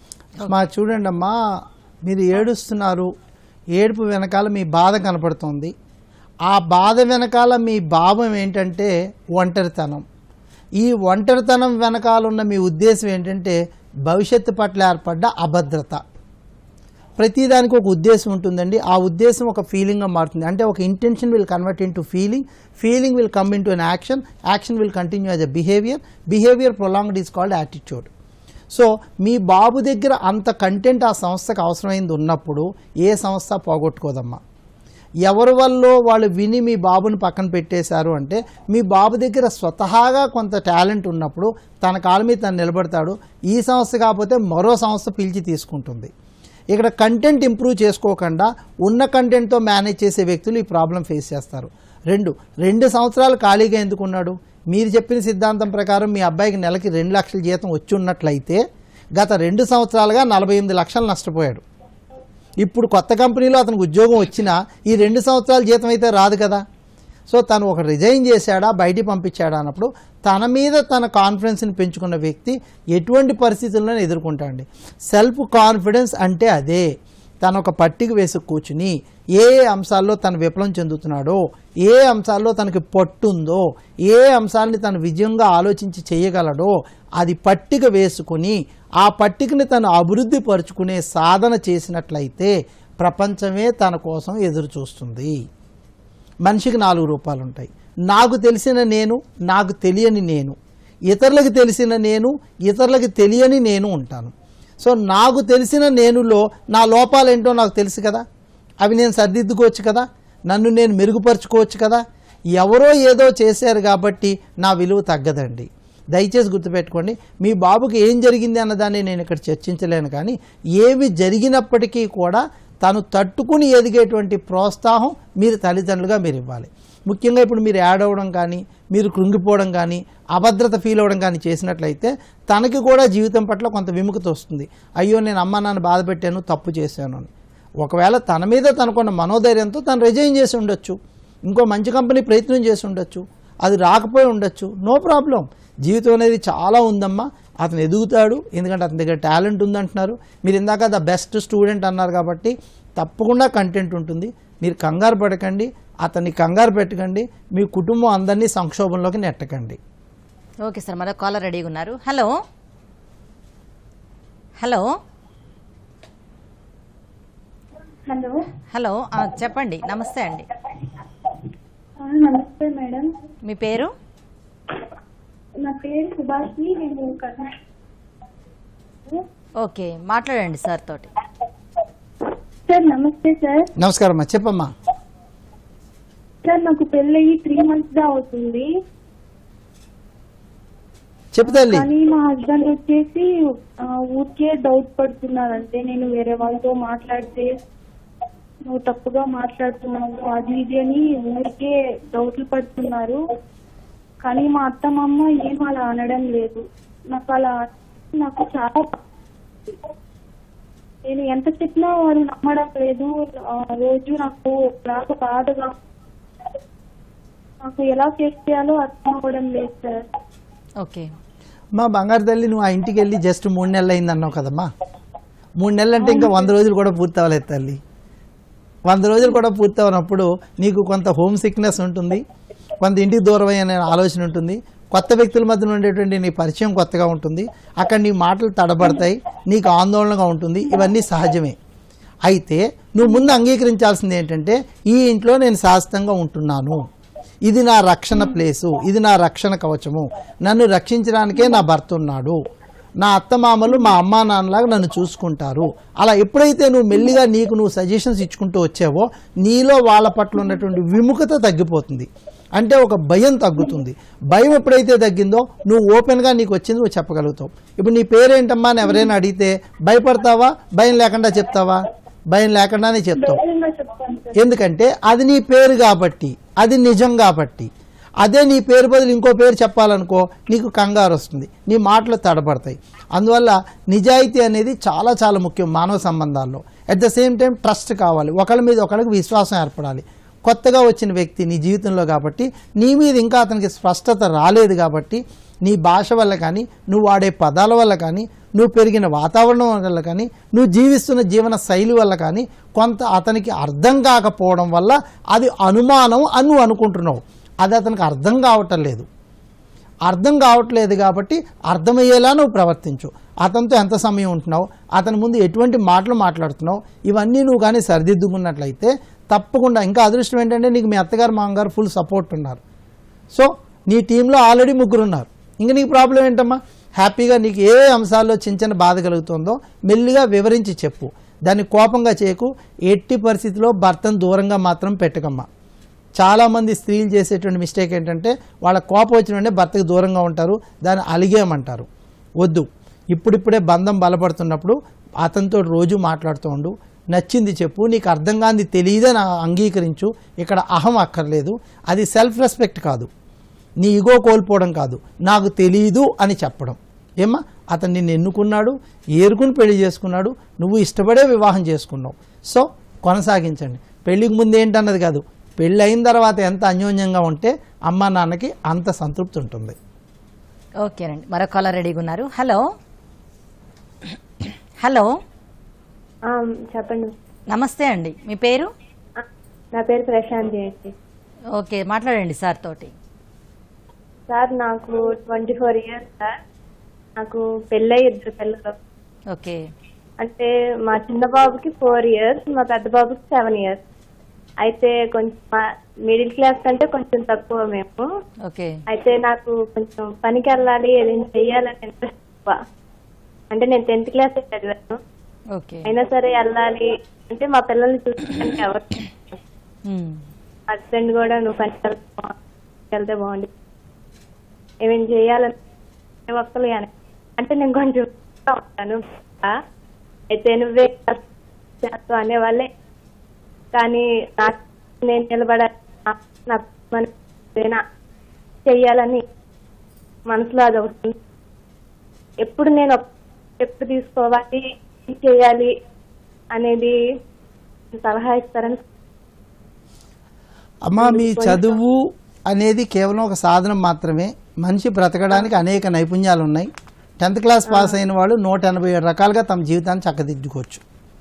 B: మా చూడండి అమ్మా మీరు ఏడుస్తున్నారు ఏడుపు వెనకాల మీ బాధ కనపడుతుంది ఆ బాధ వెనకాల మీ భావం ఏంటంటే ఒంటరితనం ఈ ఒంటరితనం వెనకాల ఉన్న మీ ఉద్దేశం ఏంటంటే భవిష్యత్తు పట్ల ఏర్పడ్డ అభద్రత ప్రతిదానికి ఒక ఉద్దేశం ఉంటుందండి ఆ ఉద్దేశం ఒక ఫీలింగ్గా మారుతుంది అంటే ఒక intention will convert into feeling feeling will come into an action action will continue as a behaviour behaviour prolonged is called attitude so మీ బాబు దగ్గర అంత కంటెంట్ ఆ సంస్థకు అవసరమైంది ఉన్నప్పుడు ఏ సంస్థ పోగొట్టుకోదమ్మా ఎవరి వల్ల వాళ్ళు విని మీ బాబుని పక్కన పెట్టేశారు అంటే మీ బాబు దగ్గర స్వతహాగా కొంత టాలెంట్ ఉన్నప్పుడు తన కాళ్ళ మీద తను నిలబడతాడు ఈ సంస్థ కాకపోతే మరో సంస్థ పిలిచి తీసుకుంటుంది ఇక్కడ కంటెంట్ ఇంప్రూవ్ చేసుకోకుండా ఉన్న కంటెంట్తో మేనేజ్ చేసే వ్యక్తులు ఈ ప్రాబ్లం ఫేస్ చేస్తారు రెండు రెండు సంవత్సరాలు ఖాళీగా ఎందుకున్నాడు మీరు చెప్పిన సిద్ధాంతం ప్రకారం మీ అబ్బాయికి నెలకి రెండు లక్షల జీతం వచ్చి ఉన్నట్లయితే గత రెండు సంవత్సరాలుగా నలభై ఎనిమిది లక్షలు నష్టపోయాడు ఇప్పుడు కొత్త కంపెనీలో అతనికి ఉద్యోగం వచ్చినా ఈ రెండు సంవత్సరాల జీతం అయితే రాదు కదా సో తను ఒక రిజైన్ చేశాడా బయటికి పంపించాడా అన్నప్పుడు తన మీద తన కాన్ఫిడెన్స్ని పెంచుకున్న వ్యక్తి ఎటువంటి పరిస్థితులను ఎదుర్కొంటాడండి సెల్ఫ్ కాన్ఫిడెన్స్ అంటే అదే తను ఒక పట్టిక వేసి కూర్చుని ఏ ఏ అంశాల్లో తను విఫలం చెందుతున్నాడో ఏ అంశాల్లో తనకి పట్టుందో ఏ అంశాలని తను విజయంగా ఆలోచించి చేయగలడో అది పట్టిక వేసుకుని ఆ పట్టికని తను అభివృద్ధి పరుచుకునే సాధన చేసినట్లయితే ప్రపంచమే తన కోసం ఎదురు చూస్తుంది మనిషికి నాలుగు రూపాలు ఉంటాయి నాకు తెలిసిన నేను నాకు తెలియని నేను ఇతరులకు తెలిసిన నేను ఇతరులకు తెలియని నేను ఉంటాను సో నాకు తెలిసిన నేనులో నా లోపాలేంటో నాకు తెలుసు కదా అవి నేను సర్దిద్దుకోవచ్చు కదా నన్ను నేను మెరుగుపరుచుకోవచ్చు కదా ఎవరో ఏదో చేశారు కాబట్టి నా విలువ తగ్గదండి దయచేసి గుర్తుపెట్టుకోండి మీ బాబుకి ఏం జరిగింది అన్నదాన్ని నేను ఇక్కడ చర్చించలేను కానీ ఏమి జరిగినప్పటికీ కూడా తను తట్టుకుని ఎదిగేటువంటి ప్రోత్సాహం మీరు తల్లిదండ్రులుగా మీరు ఇవ్వాలి ముఖ్యంగా ఇప్పుడు మీరు యాడ్ అవ్వడం కానీ మీరు కృంగిపోవడం కానీ అభద్రత ఫీల్ అవ్వడం కానీ చేసినట్లయితే తనకి కూడా జీవితం పట్ల కొంత విముఖత వస్తుంది అయ్యో నేను అమ్మ నాన్న బాధ పెట్టాను తప్పు చేశాను అని ఒకవేళ తన మీద తనకున్న మనోధైర్యంతో తను రిజైన్ చేసి ఉండొచ్చు ఇంకో మంచి కంపెనీ ప్రయత్నం చేసి ఉండొచ్చు అది రాకపోయి ఉండొచ్చు నో ప్రాబ్లం జీవితం అనేది చాలా ఉందమ్మా అతను ఎదుగుతాడు ఎందుకంటే అతని దగ్గర టాలెంట్ ఉందంటున్నారు మీరు ఇందాక ద బెస్ట్ స్టూడెంట్ అన్నారు కాబట్టి తప్పకుండా కంటెంట్ ఉంటుంది మీరు కంగారు పడకండి అతన్ని కంగారు పెట్టకండి మీ కుటుంబం అందరినీ సంక్షోభంలోకి నెట్టకండి
A: ఓకే సార్ మరో కాలర్ రెడీగా ఉన్నారు హలో హలో
I: హలో
A: హలో ఆ, చెప్పండి నమస్తే అండి
I: ఆ, నమస్తే మేడం
A: మీ పేరు
I: నా పేరు సుభాష్ని నేను కర్ణాటక
A: ఓకే మాట్లాడండి సార్ తోటి
I: సార్ నమస్తే సార్
B: నమస్కారం అమ్మా చెప్పమ్మా
I: సార్ నాకు పెళ్ళయి త్రీ మంత్స్ గా అవుతుంది
B: చెప్పు తల్లి
I: కానీ మా హస్బెండ్ వచ్చేసి ఆ, ఊరికే డౌట్ పడుతున్నారంటే నేను వేరే వాళ్ళతో మాట్లాడితే నువ్వు తప్పుగా మాట్లాడుతున్నావు అది ఇది అని ఊరికే డౌట్లు పడుతున్నారు కానీ మా అత్త మా అమ్మ ఏం అలా అనడం లేదు నాకు అలా నాకు చాలా నేను ఎంత చెప్పినా వాడు నమ్మడం లేదు ఆ, రోజు నాకు నాకు బాధగా నాకు ఎలా చేయాలో అర్థం అవ్వడం లేదు సార్
A: ఓకే
B: మా బంగారు తల్లి నువ్వు ఆ ఇంటికి వెళ్ళి జస్ట్ మూడు నెలలు అయింది అన్నావు కదమ్మా మూడు నెలలు అంటే ఇంకా వంద రోజులు కూడా పూర్తి అవ్వలేదు తల్లి వంద రోజులు కూడా పూర్తి అవనప్పుడు నీకు కొంత హోమ్ సిక్నెస్ ఉంటుంది కొంత ఇంటికి దూరం అనే ఆలోచన ఉంటుంది కొత్త వ్యక్తుల మధ్య ఉండేటువంటి నీ పరిచయం కొత్తగా ఉంటుంది అక్కడ నీ మాటలు తడబడతాయి నీకు ఆందోళనగా ఉంటుంది ఇవన్నీ సహజమే అయితే నువ్వు ముందు అంగీకరించాల్సింది ఏంటంటే ఈ ఇంట్లో నేను శాశ్వతంగా ఉంటున్నాను ఇది నా రక్షణ ప్లేసు ఇది నా రక్షణ కవచము నన్ను రక్షించడానికే నా భర్త ఉన్నాడు నా అత్తమామలు మా అమ్మా నాన్నలాగా నన్ను చూసుకుంటారు అలా ఎప్పుడైతే నువ్వు మెల్లిగా నీకు నువ్వు సజెషన్స్ ఇచ్చుకుంటూ వచ్చావో నీలో వాళ్ళ పట్ల ఉన్నటువంటి విముఖత తగ్గిపోతుంది అంటే ఒక భయం తగ్గుతుంది భయం ఎప్పుడైతే తగ్గిందో నువ్వు ఓపెన్గా నీకు వచ్చింది నువ్వు చెప్పగలుగుతావు ఇప్పుడు నీ పేరేంటమ్మా అని ఎవరైనా అడిగితే భయపడతావా భయం లేకుండా చెప్తావా భయం లేకుండానే చెప్తావు
I: ధైర్యంగా చెప్తాను సార్
B: ఎందుకంటే అది నీ పేరు కాబట్టి అది నిజం కాబట్టి అదే నీ పేరు బదులు ఇంకో పేరు చెప్పాలనుకో నీకు కంగారు వస్తుంది నీ మాటలు తడబడతాయి అందువల్ల నిజాయితీ అనేది చాలా చాలా ముఖ్యం మానవ సంబంధాల్లో at the same time trust కావాలి ఒకళ్ళ మీద ఒకరికి విశ్వాసం ఏర్పడాలి కొత్తగా వచ్చిన వ్యక్తి నీ జీవితంలో కాబట్టి నీ మీద ఇంకా అతనికి స్పష్టత రాలేదు కాబట్టి నీ భాష వల్ల కానీ నువ్వు వాడే పదాల వల్ల కానీ నువ్వు పెరిగిన వాతావరణం వల్ల కానీ నువ్వు జీవిస్తున్న జీవన శైలి వల్ల కానీ కొంత అతనికి అర్థం కాకపోవడం వల్ల అది అనుమానం అని నువ్వు అనుకుంటున్నావు అది అతనికి అర్థం కావటం లేదు అర్థం కావట్లేదు కాబట్టి అర్థమయ్యేలా నువ్వు ప్రవర్తించు అతనితో ఎంత సమయం ఉంటున్నావు అతని ముందు ఎటువంటి మాటలు మాట్లాడుతున్నావు ఇవన్నీ నువ్వు కానీ సరిదిద్దుకున్నట్లయితే తప్పకుండా ఇంకా అదృష్టం ఏంటంటే నీకు మీ అత్తగారు మామగారు ఫుల్ సపోర్ట్ ఉన్నారు సో నీ టీంలో ఆల్రెడీ ముగ్గురు ఉన్నారు ఇంకా నీకు ప్రాబ్లం ఏంటమ్మా హ్యాపీగా నీకు ఏ అంశాల్లో చిన్న చిన్న బాధ కలుగుతుందో మెల్లిగా వివరించి చెప్పు దాన్ని కోపంగా చేయకు ఎట్టి పరిస్థితిలో భర్తను దూరంగా మాత్రం పెట్టకమ్మా చాలామంది స్త్రీలు చేసేటువంటి మిస్టేక్ ఏంటంటే వాళ్ళ కోపం వచ్చిన వెంటనే భర్తకు దూరంగా ఉంటారు దాన్ని అలిగేయమంటారు వద్దు ఇప్పుడిప్పుడే బంధం బలపడుతున్నప్పుడు అతనితో రోజు మాట్లాడుతూ ఉండు నచ్చింది చెప్పు నీకు అర్థం కాంది తెలియదని అంగీకరించు ఇక్కడ అహం అక్కర్లేదు అది సెల్ఫ్ రెస్పెక్ట్ కాదు నీ ఈగో కోల్పోవడం కాదు నాకు తెలియదు అని చెప్పడం ఏమ్మా అతను నిన్ను ఎన్నుకున్నాడు ఏరుకుని పెళ్లి చేసుకున్నాడు నువ్వు ఇష్టపడే వివాహం చేసుకున్నావు సో కొనసాగించండి పెళ్లికి ముందు ఏంటన్నది కాదు పెళ్ళి అయిన తర్వాత ఎంత అన్యోన్యంగా ఉంటే అమ్మ నాన్నకి అంత సంతృప్తి ఉంటుంది
A: ఓకేనండి మరో కాలర్ రెడీగా ఉన్నారు హలో హలో
J: ఆ, చెప్పండి
A: నమస్తే అండి మీ పేరు
J: ఆ, నా పేరు ప్రశాంతి అండి
A: ఓకే మాట్లాడండి సార్ తోటి
J: సార్ నాకు ట్వంటీ ఫోర్ ఇయర్స్ సార్ నాకు పెళ్ళై ఇద్దరు పిల్లలు
A: ఓకే
J: అంటే మా చిన్న బాబుకి ఫోర్ ఇయర్స్ మా పెద్ద బాబుకి సెవెన్ ఇయర్స్ అయితే కొంచెం మిడిల్ క్లాస్ కంటే కొంచెం తక్కువ మేము
A: ఓకే
J: అయితే నాకు కొంచెం పనికి వెళ్ళాలి ఏదైనా చెయ్యాలని ఇంట్రెస్ట్ ఎక్కువ అంటే నేను టెన్త్ క్లాస్ చదివాను
A: ఓకే
J: అయినా సరే వెళ్ళాలి అంటే మా పిల్లల్ని చూసుకోవడానికి ఎవరు
A: మ్మ్.
J: హస్బెండ్ కూడా నువ్వు పని వెళ్తే బాగుంది ఏమేమి చేయాలని ఒక్కలు కానీ అంటే నేను కొంచెం ఉంటాను ఆ, అయితే నువ్వే చేస్తావు అనేవాళ్ళే కానీ నాకు నేను నిలబడాలి నా- నా మన చెయ్యాలని మనసులో అది ఒకటి ఉంది. ఎప్పుడు నేను ఒక ఎప్పుడు తీసుకోవాలి ఏం చేయాలి అనేది సలహా ఇస్తారని
B: అమ్మ మీ చదువు అనేది కేవలం ఒక సాధనం మాత్రమే మనిషి బ్రతకడానికి అనేక నైపుణ్యాలు ఉన్నాయి టెన్త్ క్లాస్ పాస్ అయిన వాళ్ళు నూట ఎనభై ఏడు రకాలుగా తమ జీవితాన్ని చక్కదిద్దుకోవచ్చు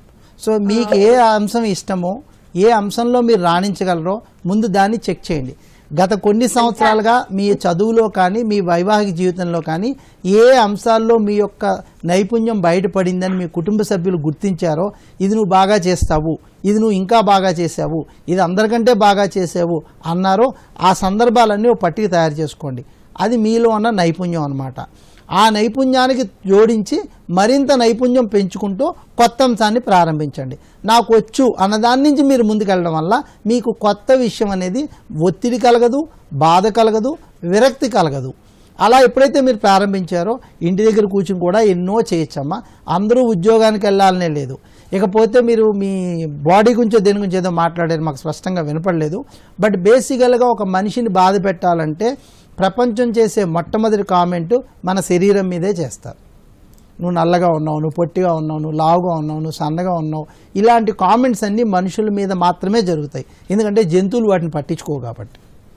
B: సో మీకు ఏ అంశం ఇష్టమో ఏ అంశంలో మీరు రాణించగలరో ముందు దాన్ని చెక్ చేయండి గత కొన్ని సంవత్సరాలుగా మీ చదువులో కానీ మీ వైవాహిక జీవితంలో కానీ ఏ అంశాల్లో మీ యొక్క నైపుణ్యం బయటపడిందని మీ కుటుంబ సభ్యులు గుర్తించారో ఇది నువ్వు బాగా చేస్తావు ఇది నువ్వు ఇంకా బాగా చేసావు ఇది అందరికంటే బాగా చేసావు అన్నారో ఆ సందర్భాలన్నీ ఒక పట్టిక తయారు చేసుకోండి అది మీలో ఉన్న నైపుణ్యం అన్నమాట ఆ నైపుణ్యానికి జోడించి మరింత నైపుణ్యం పెంచుకుంటూ కొత్త అంశాన్ని ప్రారంభించండి నాకు వచ్చు అన్నదాని నుంచి మీరు ముందుకెళ్ళడం వల్ల మీకు కొత్త విషయం అనేది ఒత్తిడి కలగదు బాధ కలగదు విరక్తి కలగదు అలా ఎప్పుడైతే మీరు ప్రారంభించారో ఇంటి దగ్గర కూర్చుని కూడా ఎన్నో చేయొచ్చమ్మా అందరూ ఉద్యోగానికి వెళ్ళాలనే లేదు ఇకపోతే మీరు మీ బాడీ గురించో దేని గురించి ఏదో మాట్లాడారు మాకు స్పష్టంగా వినపడలేదు బట్ బేసికల్గా ఒక మనిషిని బాధ పెట్టాలంటే ప్రపంచం చేసే మొట్టమొదటి కామెంట్ మన శరీరం మీదే చేస్తారు నువ్వు నల్లగా ఉన్నావు నువ్వు పొట్టిగా ఉన్నావు నువ్వు లావుగా ఉన్నావు నువ్వు సన్నగా ఉన్నావు ఇలాంటి కామెంట్స్ అన్నీ మనుషుల మీద మాత్రమే జరుగుతాయి ఎందుకంటే జంతువులు వాటిని పట్టించుకో కాబట్టి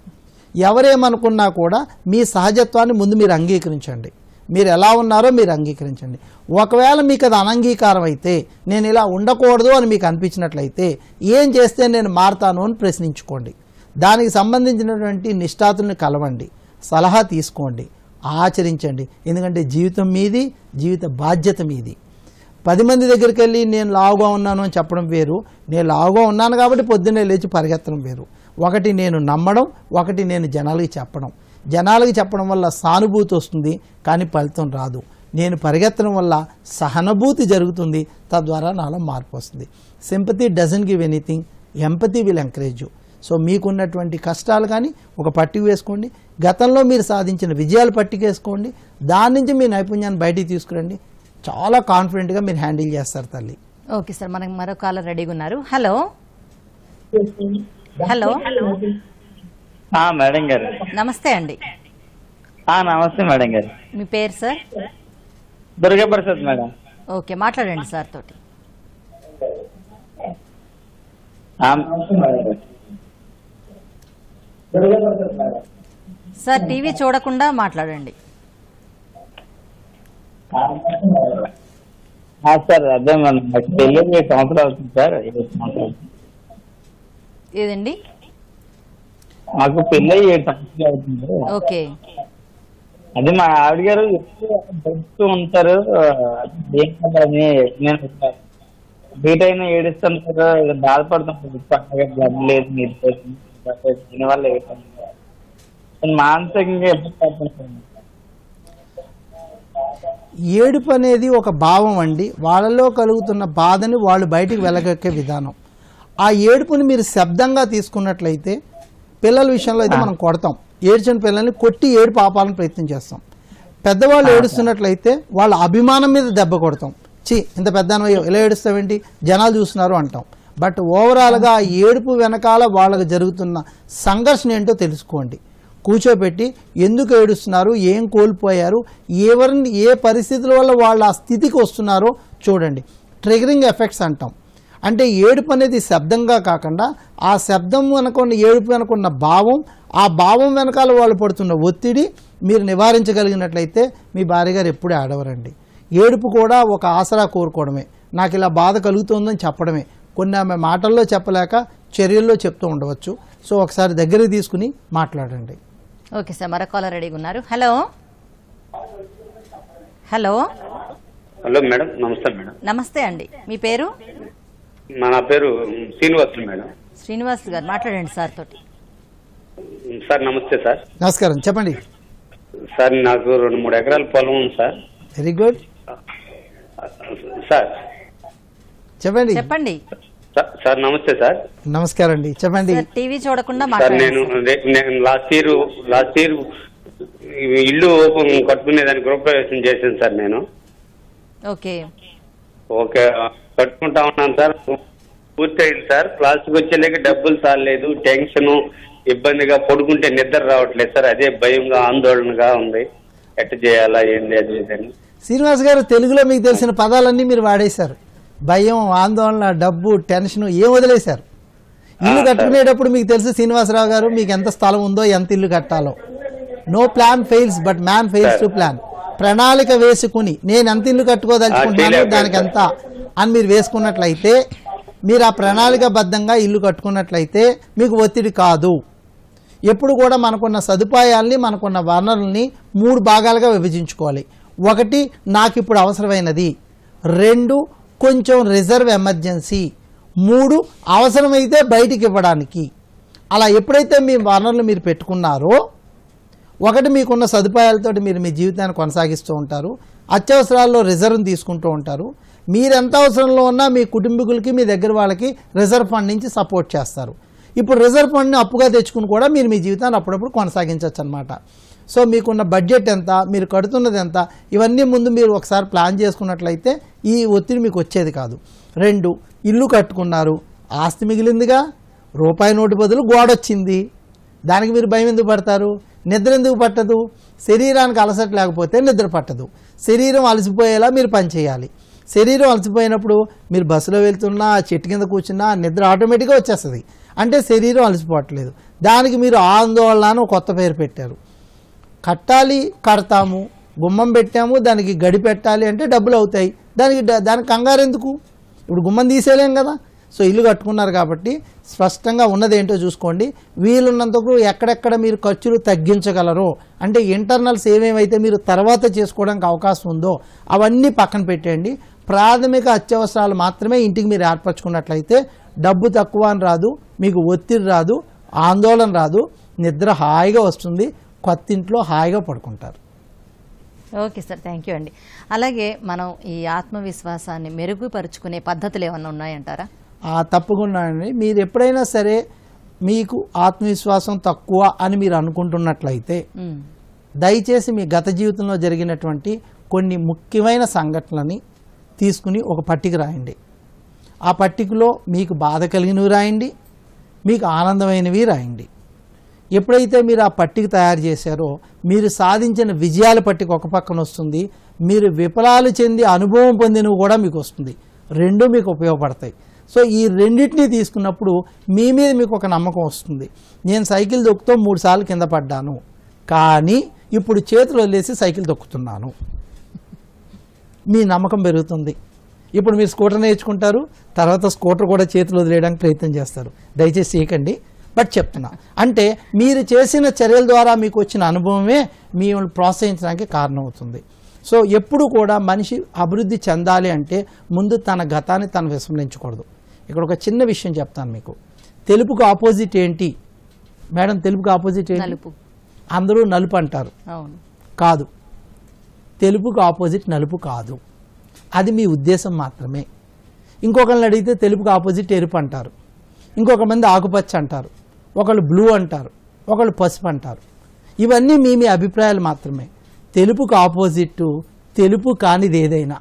B: ఎవరేమనుకున్నా కూడా మీ సహజత్వాన్ని ముందు మీరు అంగీకరించండి మీరు ఎలా ఉన్నారో మీరు అంగీకరించండి ఒకవేళ మీకు అది అనంగీకారం అయితే నేను ఇలా ఉండకూడదు అని మీకు అనిపించినట్లయితే ఏం చేస్తే నేను మారతాను అని ప్రశ్నించుకోండి దానికి సంబంధించినటువంటి నిష్ఠాతుల్ని కలవండి సలహా తీసుకోండి ఆచరించండి ఎందుకంటే జీవితం మీది జీవిత బాధ్యత మీది పది మంది దగ్గరికి వెళ్ళి నేను లావుగా ఉన్నాను అని చెప్పడం వేరు నేను లావుగా ఉన్నాను కాబట్టి పొద్దున్నే లేచి పరిగెత్తడం వేరు ఒకటి నేను నమ్మడం ఒకటి నేను జనాలకి చెప్పడం జనాలకి చెప్పడం వల్ల సానుభూతి వస్తుంది కానీ ఫలితం రాదు నేను పరిగెత్తడం వల్ల సహనుభూతి జరుగుతుంది తద్వారా నాలో మార్పు వస్తుంది sympathy doesn't give anything empathy will encourage you so మీకున్నటువంటి కష్టాలు కానీ ఒక పట్టిక వేసుకోండి గతంలో మీరు సాధించిన విజయాలు పట్టిక వేసుకోండి దాని నుంచి మీ నైపుణ్యాన్ని బయటికి తీసుకురండి చాలా కాన్ఫిడెంట్గా మీరు హ్యాండిల్ చేస్తారు తల్లి
A: ఓకే సార్ మనకు మరో కాలర్ రెడీగా ఉన్నారు హలో హలో
K: ఆ, మేడం గారు
A: నమస్తే అండి
K: ఆ, నమస్తే మేడం గారు
A: మీ పేరు sir
K: Durga Prasad madam
A: okay మాట్లాడండి సార్ తోటి
K: ఆ, నమస్తే మేడం గారు. Durga Prasad madam.
A: Sir TV చూడకుండా మాట్లాడండి
K: ఆ, సార్ అదే మేడం నాకు పెళ్ళి ఏడు సంవత్సరాలు అవుతుంది సార్ ఏడు సంవత్సరాలు
A: ఏదండి
K: మాకు పెళ్ళి ఏడు సంవత్సరాలు అవుతుంది
A: ఓకే
K: అదే మా ఆవిడ గారు ఎప్పుడు చెప్తూ ఉంటారు ఏం కాదని నేను బీట్ అయినా ఏడుస్తుంటారు ఇక బాధపడుతుంటారు పక్కగా బ్లడ్ లేదు మీరు దీనివల్ల ఏడుస్తుంది. నేను మానసికంగా ఎప్పుడు పడుతుంటాను
B: ఏడుపు అనేది ఒక భావం అండి వాళ్ళలో కలుగుతున్న బాధని వాళ్ళు బయటికి వెళ్ళగక్కే విధానం ఆ ఏడుపుని మీరు శబ్దంగా తీసుకున్నట్లయితే పిల్లల విషయంలో అయితే మనం కొడతాం ఏడ్చిన పిల్లల్ని కొట్టి ఏడుపు ఆపాలని ప్రయత్నం చేస్తాం పెద్దవాళ్ళు ఏడుస్తున్నట్లయితే వాళ్ళ అభిమానం మీద దెబ్బ కొడతాం చి ఇంత పెద్ద ఇలా ఏడుస్తావేంటి జనాలు చూస్తున్నారు అంటాం బట్ ఓవరాల్గా ఆ ఏడుపు వెనకాల వాళ్ళకి జరుగుతున్న సంఘర్షణ ఏంటో తెలుసుకోండి కూర్చోబెట్టి ఎందుకు ఏడుస్తున్నారు ఏం కోల్పోయారు ఎవరిని ఏ పరిస్థితుల వల్ల వాళ్ళు ఆ స్థితికి వస్తున్నారో చూడండి ట్రిగరింగ్ ఎఫెక్ట్స్ అంటాం అంటే ఏడుపు అనేది శబ్దంగా కాకుండా ఆ శబ్దం వెనకున్న ఏడుపు వెనకున్న భావం ఆ భావం వెనకాల వాళ్ళు పడుతున్న ఒత్తిడి మీరు నివారించగలిగినట్లయితే మీ భార్య గారు ఎప్పుడూ ఆడవరండి ఏడుపు కూడా ఒక ఆసరా కోరుకోవడమే నాకు ఇలా బాధ కలుగుతుందని చెప్పడమే కొన్ని ఆమె మాటల్లో చెప్పలేక చర్యల్లో చెప్తూ ఉండవచ్చు సో ఒకసారి దగ్గరికి తీసుకుని మాట్లాడండి
A: ఓకే సార్ మరో కాలర్ రెడీగా ఉన్నారు హలో హలో
F: హలో మేడం నమస్తే మేడం
A: నమస్తే అండి మీ పేరు
F: మా నా పేరు శ్రీనివాసులు మేడం
A: శ్రీనివాస్ గారు మాట్లాడండి సార్ తోటి
F: సార్ నమస్తే సార్
B: నమస్కారం చెప్పండి
F: సార్ నాకు రెండు మూడు ఎకరాల పొలం ఉంది సార్
B: వెరీ గుడ్
F: సార్
B: చెప్పండి
A: చెప్పండి
F: సా- సార్ నమస్తే సార్
B: నమస్కారం అండి చెప్పండి
A: సార్ టీవీ చూడకుండా
F: సార్ నేను
A: మాట్లాడండి
F: రే- నేను లాస్ట్ ఇయర్ లాస్ట్ ఇయర్ ఇల్లు ఓపెన్ కట్టుకునేదానికి గృహప్రవేశం చేశాను సార్ నేను
A: ఓకే
F: ఓకే కట్టుకుంటా ఉన్నాను సార్ పూర్తయింది సార్ క్లాస్కి వచ్చేలేక డబ్బులు సార్లేదు టెన్షన్ ఇబ్బందిగా పడుకుంటే నిద్ర రావట్లేదు సార్ అదే భయంగా ఆందోళనగా ఉంది ఎట్ట చేయాలా ఏంది అది ఇది అని
B: శ్రీనివాస్ గారు తెలుగులో మీకు తెలిసిన పదాలన్నీ మీరు వాడేశారు భయం ఆందోళన డబ్బు టెన్షన్ ఏం వదిలేశారు ఇల్లు కట్టుకునేటప్పుడు మీకు తెలుసు శ్రీనివాసరావు గారు మీకు ఎంత స్థలం ఉందో ఎంత ఇల్లు కట్టాలో no plan fails but man fails to plan ప్రణాళిక వేసుకుని నేను ఎంత ఇల్లు కట్టుకోదలుచుకుంటున్నాను
F: చేయలేకపోయాను
B: దానికి ఎంత అని మీరు వేసుకున్నట్లయితే మీరు ఆ ప్రణాళికబద్ధంగా ఇల్లు కట్టుకున్నట్లయితే మీకు ఒత్తిడి కాదు ఎప్పుడు కూడా మనకున్న సదుపాయాల్ని మనకున్న వనరుల్ని మూడు భాగాలుగా విభజించుకోవాలి ఒకటి నాకు ఇప్పుడు అవసరమైనది రెండు కొంచెం రిజర్వ్ ఎమర్జెన్సీ మూడు అవసరమైతే బయటికి ఇవ్వడానికి అలా ఎప్పుడైతే మీ వనరులు మీరు పెట్టుకున్నారో ఒకటి మీకున్న సదుపాయాలతోటి మీరు మీ జీవితాన్ని కొనసాగిస్తూ ఉంటారు అత్యవసరాల్లో రిజర్వ్ తీసుకుంటూ ఉంటారు మీరు ఎంత అవసరంలో ఉన్నా మీ కుటుంబీకులకి మీ దగ్గర వాళ్ళకి రిజర్వ్ ఫండ్ నుంచి సపోర్ట్ చేస్తారు ఇప్పుడు రిజర్వ్ ఫండ్ని అప్పుగా తెచ్చుకుని కూడా మీరు మీ జీవితాన్ని అప్పుడప్పుడు కొనసాగించవచ్చు అనమాట సో మీకున్న బడ్జెట్ ఎంత మీరు కడుతున్నది ఎంత ఇవన్నీ ముందు మీరు ఒకసారి ప్లాన్ చేసుకున్నట్లయితే ఈ ఒత్తిడి మీకు వచ్చేది కాదు రెండు ఇల్లు కట్టుకున్నారు ఆస్తి మిగిలిందిగా రూపాయి నోటు బదులు గోడ వచ్చింది దానికి మీరు భయం ఎందుకు పడతారు నిద్ర ఎందుకు పట్టదు శరీరానికి అలసట లేకపోతే నిద్ర పట్టదు శరీరం అలసిపోయేలా మీరు పని చేయాలి శరీరం అలసిపోయినప్పుడు మీరు బస్సులో వెళ్తున్నా చెట్టు కింద కూర్చున్నా నిద్ర ఆటోమేటిక్గా వచ్చేస్తుంది అంటే శరీరం అలసిపోవట్లేదు దానికి మీరు ఆందోళన అని ఒక కొత్త పేరు పెట్టారు కట్టాలి కడతాము గుమ్మం పెట్టాము దానికి గడి పెట్టాలి అంటే డబ్బులు అవుతాయి దానికి డ- దానికి కంగారు ఎందుకు ఇప్పుడు గుమ్మం తీసేయలేం కదా సో ఇల్లు కట్టుకున్నారు కాబట్టి స్పష్టంగా ఉన్నదేంటో చూసుకోండి వీలున్నంతకు ఎక్కడెక్కడ మీరు ఖర్చులు తగ్గించగలరో అంటే ఇంటర్నల్స్ ఏమేమైతే మీరు తర్వాత చేసుకోవడానికి అవకాశం ఉందో అవన్నీ పక్కన పెట్టేయండి ప్రాథమిక అత్యవసరాలు మాత్రమే ఇంటికి మీరు ఏర్పరచుకున్నట్లయితే డబ్బు తక్కువ అని రాదు మీకు ఒత్తిడి రాదు ఆందోళన రాదు నిద్ర హాయిగా వస్తుంది కొత్త ఇంట్లో హాయిగా పడుకుంటారు
A: ఓకే సార్ థ్యాంక్ యూ అండి అలాగే మనం ఈ ఆత్మవిశ్వాసాన్ని మెరుగుపరుచుకునే పద్ధతులు ఏమన్నా ఉన్నాయంటారా
B: ఆ తప్పకుండా అండి మీరు ఎప్పుడైనా సరే మీకు ఆత్మవిశ్వాసం తక్కువ అని మీరు అనుకుంటున్నట్లయితే
A: మ్మ్.
B: దయచేసి మీ గత జీవితంలో జరిగినటువంటి కొన్ని ముఖ్యమైన సంఘటనలని తీసుకుని ఒక పట్టిక రాయండి ఆ పట్టికలో మీకు బాధ కలిగినవి రాయండి మీకు ఆనందమైనవి రాయండి ఎప్పుడైతే మీరు ఆ పట్టిక తయారు చేశారో మీరు సాధించిన విజయాల పట్టిక ఒక పక్కన వస్తుంది మీరు విఫలాలు చెంది అనుభవం పొందినవి కూడా మీకు వస్తుంది రెండు మీకు ఉపయోగపడతాయి సో ఈ రెండింటినీ తీసుకున్నప్పుడు మీ మీద మీకు ఒక నమ్మకం వస్తుంది నేను సైకిల్ దొక్కుతూ మూడు సార్లు కింద పడ్డాను కానీ ఇప్పుడు చేతులు వదిలేసి సైకిల్ దొక్కుతున్నాను మీ నమ్మకం పెరుగుతుంది ఇప్పుడు మీరు స్కూటర్ నేర్చుకుంటారు తర్వాత స్కూటర్ కూడా చేతులు వదిలేయడానికి ప్రయత్నం చేస్తారు దయచేసి చేయకండి బట్ చెప్తున్నా అంటే మీరు చేసిన చర్యల ద్వారా మీకు వచ్చిన అనుభవమే మిమ్మల్ని ప్రోత్సహించడానికి కారణమవుతుంది సో ఎప్పుడు కూడా మనిషి అభివృద్ధి చెందాలి అంటే ముందు తన గతాన్ని తను విస్మరించకూడదు ఇక్కడ ఒక చిన్న విషయం చెప్తాను మీకు తెలుపుకు ఆపోజిట్ ఏంటి మేడం తెలుపుకు ఆపోజిట్ ఏంటి
A: నలుపు
B: అందరూ నలుపు అంటారు
A: అవును
B: కాదు తెలుపుకు ఆపోజిట్ నలుపు కాదు అది మీ ఉద్దేశం మాత్రమే ఇంకొకరిని అడిగితే తెలుపుకు ఆపోజిట్ ఎరుపు అంటారు ఇంకొక మంది ఆకుపచ్చ అంటారు ఒకళ్ళు బ్లూ అంటారు ఒకళ్ళు పసుపు అంటారు ఇవన్నీ మీ మీ అభిప్రాయాలు మాత్రమే తెలుపుకు ఆపోజిట్ తెలుపు కానిది ఏదైనా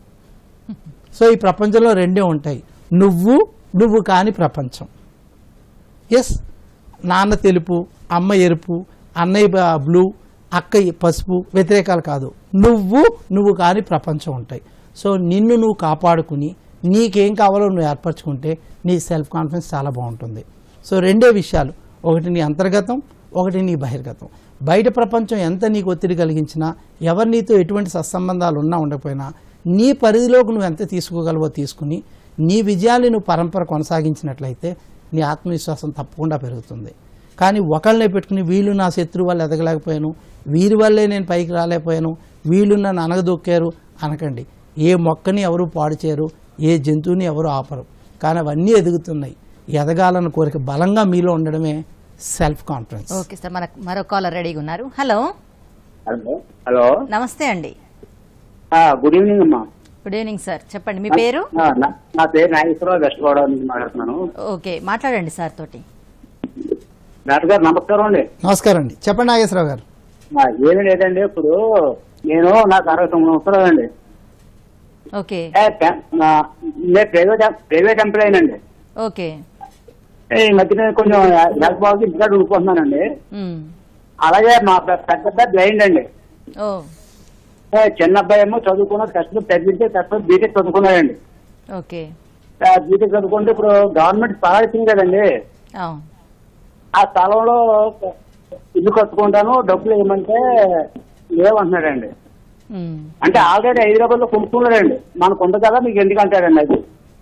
B: సో ఈ ప్రపంచంలో రెండే ఉంటాయి నువ్వు నువ్వు కాని ప్రపంచం ఎస్ నాన్న తెలుపు అమ్మ ఎరుపు అన్నయ్య బ- బ్లూ అక్క పసుపు వ్యతిరేకాలు కాదు నువ్వు నువ్వు కాని ప్రపంచం ఉంటాయి సో నిన్ను నువ్వు కాపాడుకుని నీకేం కావాలో నువ్వు ఏర్పరచుకుంటే నీ సెల్ఫ్ కాన్ఫిడెన్స్ చాలా బాగుంటుంది సో రెండే విషయాలు ఒకటి నీ అంతర్గతం ఒకటి నీ బహిర్గతం బయట ప్రపంచం ఎంత నీకు ఒత్తిడి కలిగించినా ఎవరు నీతో ఎటువంటి సత్సంబంధాలు ఉన్నా ఉండకపోయినా నీ పరిధిలోకి నువ్వు ఎంత తీసుకోగలవో తీసుకుని నీ విజయాన్ని నువ్వు పరంపర కొనసాగించినట్లయితే నీ ఆత్మవిశ్వాసం తప్పకుండా పెరుగుతుంది కానీ ఒకళ్ళనే పెట్టుకుని వీళ్ళు నా శత్రువు వల్ల ఎదగలేకపోయాను వీరి వల్లే నేను పైకి రాలేకపోయాను వీళ్ళు నన్ను అనగదొక్కారు అనకండి ఏ మొక్కని ఎవరు పాడు చేయరు ఏ జంతువుని ఎవరు ఆపరు కానీ అవన్నీ ఎదుగుతున్నాయి ఎదగాలన్న కోరిక బలంగా మీలో ఉండడమే సెల్ఫ్ కాన్ఫిడెన్స్
A: ఓకే సార్ మనకు మరో కాలర్ రెడీగా ఉన్నారు హలో
D: హలో హలో
A: నమస్తే అండి
D: గుడ్ ఈవినింగ్ అమ్మా
A: గుడ్ ఈవినింగ్ సార్ చెప్పండి మీ పేరు
D: ఆ, నా- నా పేరు నాగేశ్వరరావు వెస్ట్ గోదావరి నుంచి మాట్లాడుతున్నాను
A: ఓకే మాట్లాడండి సార్ తోటి
D: డాక్టర్ గారు నమస్కారం అండి
B: నమస్కారం అండి చెప్పండి నాగేశ్వరరావు గారు
D: ఆ, ఏమీ లేదండి ఇప్పుడు నేను నాకు అరవై తొమ్మిది సంవత్సరాలు అండి
A: ఓకే
D: ఏ, పె- ఆ, నేను ప్రైవేట్ ప్రైవేట్ ఎంప్లాయీ అండి
A: ఓకే
D: ఈ మధ్యన కొంచెం హెల్త్ బాగా ఇంటికాడ ఉండిపోతున్నానండి
A: మ్.
D: అలాగే మా పె- పెద్ద అబ్బాయి బ్లైండ్ అండి
A: ఓ
D: ఏ, చిన్న అబ్బాయి ఏమో చదువుకున్న కష్టం తగ్గితే కష్టం బీటెక్ చదువుకున్నాడండి
A: ఓకే
D: బీటెక్ చదువుకుంటే ఇప్పుడు గవర్నమెంట్ స్థలాలు ఇచ్చింది కదండి
A: అవును
D: ఆ స్థలంలో ఇల్లు కట్టుకుంటాను డబ్బులు ఇవ్వమంటే లేవంటున్నాడండి
A: మ్.
D: అంటే ఆల్రెడీ హైదరాబాద్ లో కొనుక్కున్నాడండి మనకు ఉంది కదా మీకు ఎందుకు అంటాడండి అది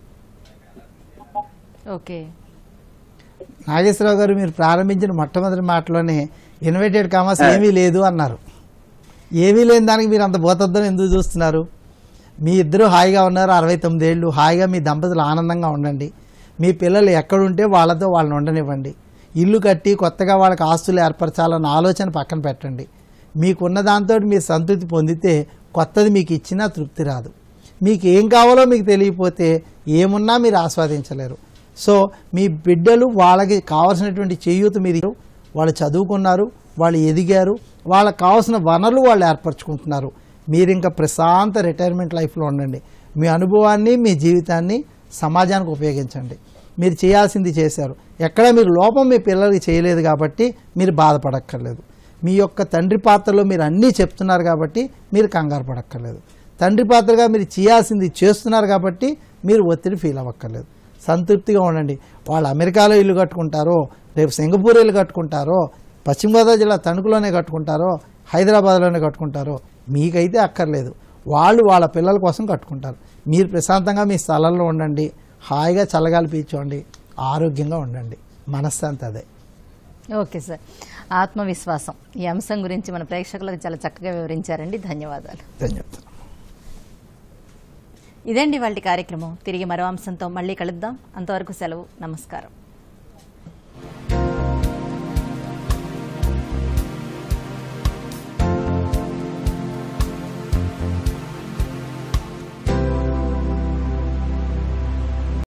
A: ఓకే
B: నాగేశ్వరరావు గారు మీరు ప్రారంభించిన మొట్టమొదటి మాటలోనే ఇన్వైటెడ్ కామర్స్ ఏమీ లేదు అన్నారు ఏమీ లేని దానికి మీరు అంత బోతద్దని ఎందుకు చూస్తున్నారు మీ ఇద్దరు హాయిగా ఉన్నారు అరవై తొమ్మిది ఏళ్ళు హాయిగా మీ దంపతులు ఆనందంగా ఉండండి మీ పిల్లలు ఎక్కడుంటే వాళ్ళతో వాళ్ళని ఉండనివ్వండి ఇల్లు కట్టి కొత్తగా వాళ్ళకి ఆస్తులు ఏర్పరచాలన్న ఆలోచన పక్కన పెట్టండి మీకున్న దాంతో మీరు సంతృప్తి పొందితే కొత్తది మీకు ఇచ్చినా తృప్తి రాదు మీకు ఏం కావాలో మీకు తెలియకపోతే ఏమున్నా మీరు ఆస్వాదించలేరు సో మీ బిడ్డలు వాళ్ళకి కావాల్సినటువంటి చేయూత మీరు వాళ్ళు చదువుకున్నారు వాళ్ళు ఎదిగారు వాళ్ళకి కావాల్సిన వనరులు వాళ్ళు ఏర్పరచుకుంటున్నారు మీరు ఇంకా ప్రశాంత రిటైర్మెంట్ లైఫ్లో ఉండండి మీ అనుభవాన్ని మీ జీవితాన్ని సమాజానికి ఉపయోగించండి మీరు చేయాల్సింది చేశారు ఎక్కడ మీరు లోపం మీ పిల్లలకి చేయలేదు కాబట్టి మీరు బాధపడక్కర్లేదు మీ యొక్క తండ్రి పాత్రలో మీరు అన్నీ చెప్తున్నారు కాబట్టి మీరు కంగారు పడక్కర్లేదు తండ్రి పాత్రగా మీరు చేయాల్సింది చేస్తున్నారు కాబట్టి మీరు ఒత్తిడి ఫీల్ అవ్వక్కర్లేదు సంతృప్తిగా ఉండండి వాళ్ళు అమెరికాలో ఇల్లు కట్టుకుంటారో రేపు సింగపూర్ ఇల్లు కట్టుకుంటారో పశ్చిమ గోదావరి జిల్లా తణుకులోనే కట్టుకుంటారో హైదరాబాద్లోనే కట్టుకుంటారో మీకైతే అక్కర్లేదు వాళ్ళు వాళ్ళ పిల్లల కోసం కట్టుకుంటారు మీరు ప్రశాంతంగా మీ స్థలంలో ఉండండి హాయిగా చల్లగాలి పీల్చోండి ఆరోగ్యంగా ఉండండి మనశ్శాంతి అదే
A: ఓకే సార్ ఆత్మవిశ్వాసం ఈ అంశం గురించి మన ప్రేక్షకులకు చాలా చక్కగా వివరించారండి ధన్యవాదాలు
B: ధన్యవాదాలు
A: ఇదండి వాళ్ళ కార్యక్రమం తిరిగి మరో అంశంతో మళ్ళీ కలుద్దాం అంతవరకు సెలవు నమస్కారం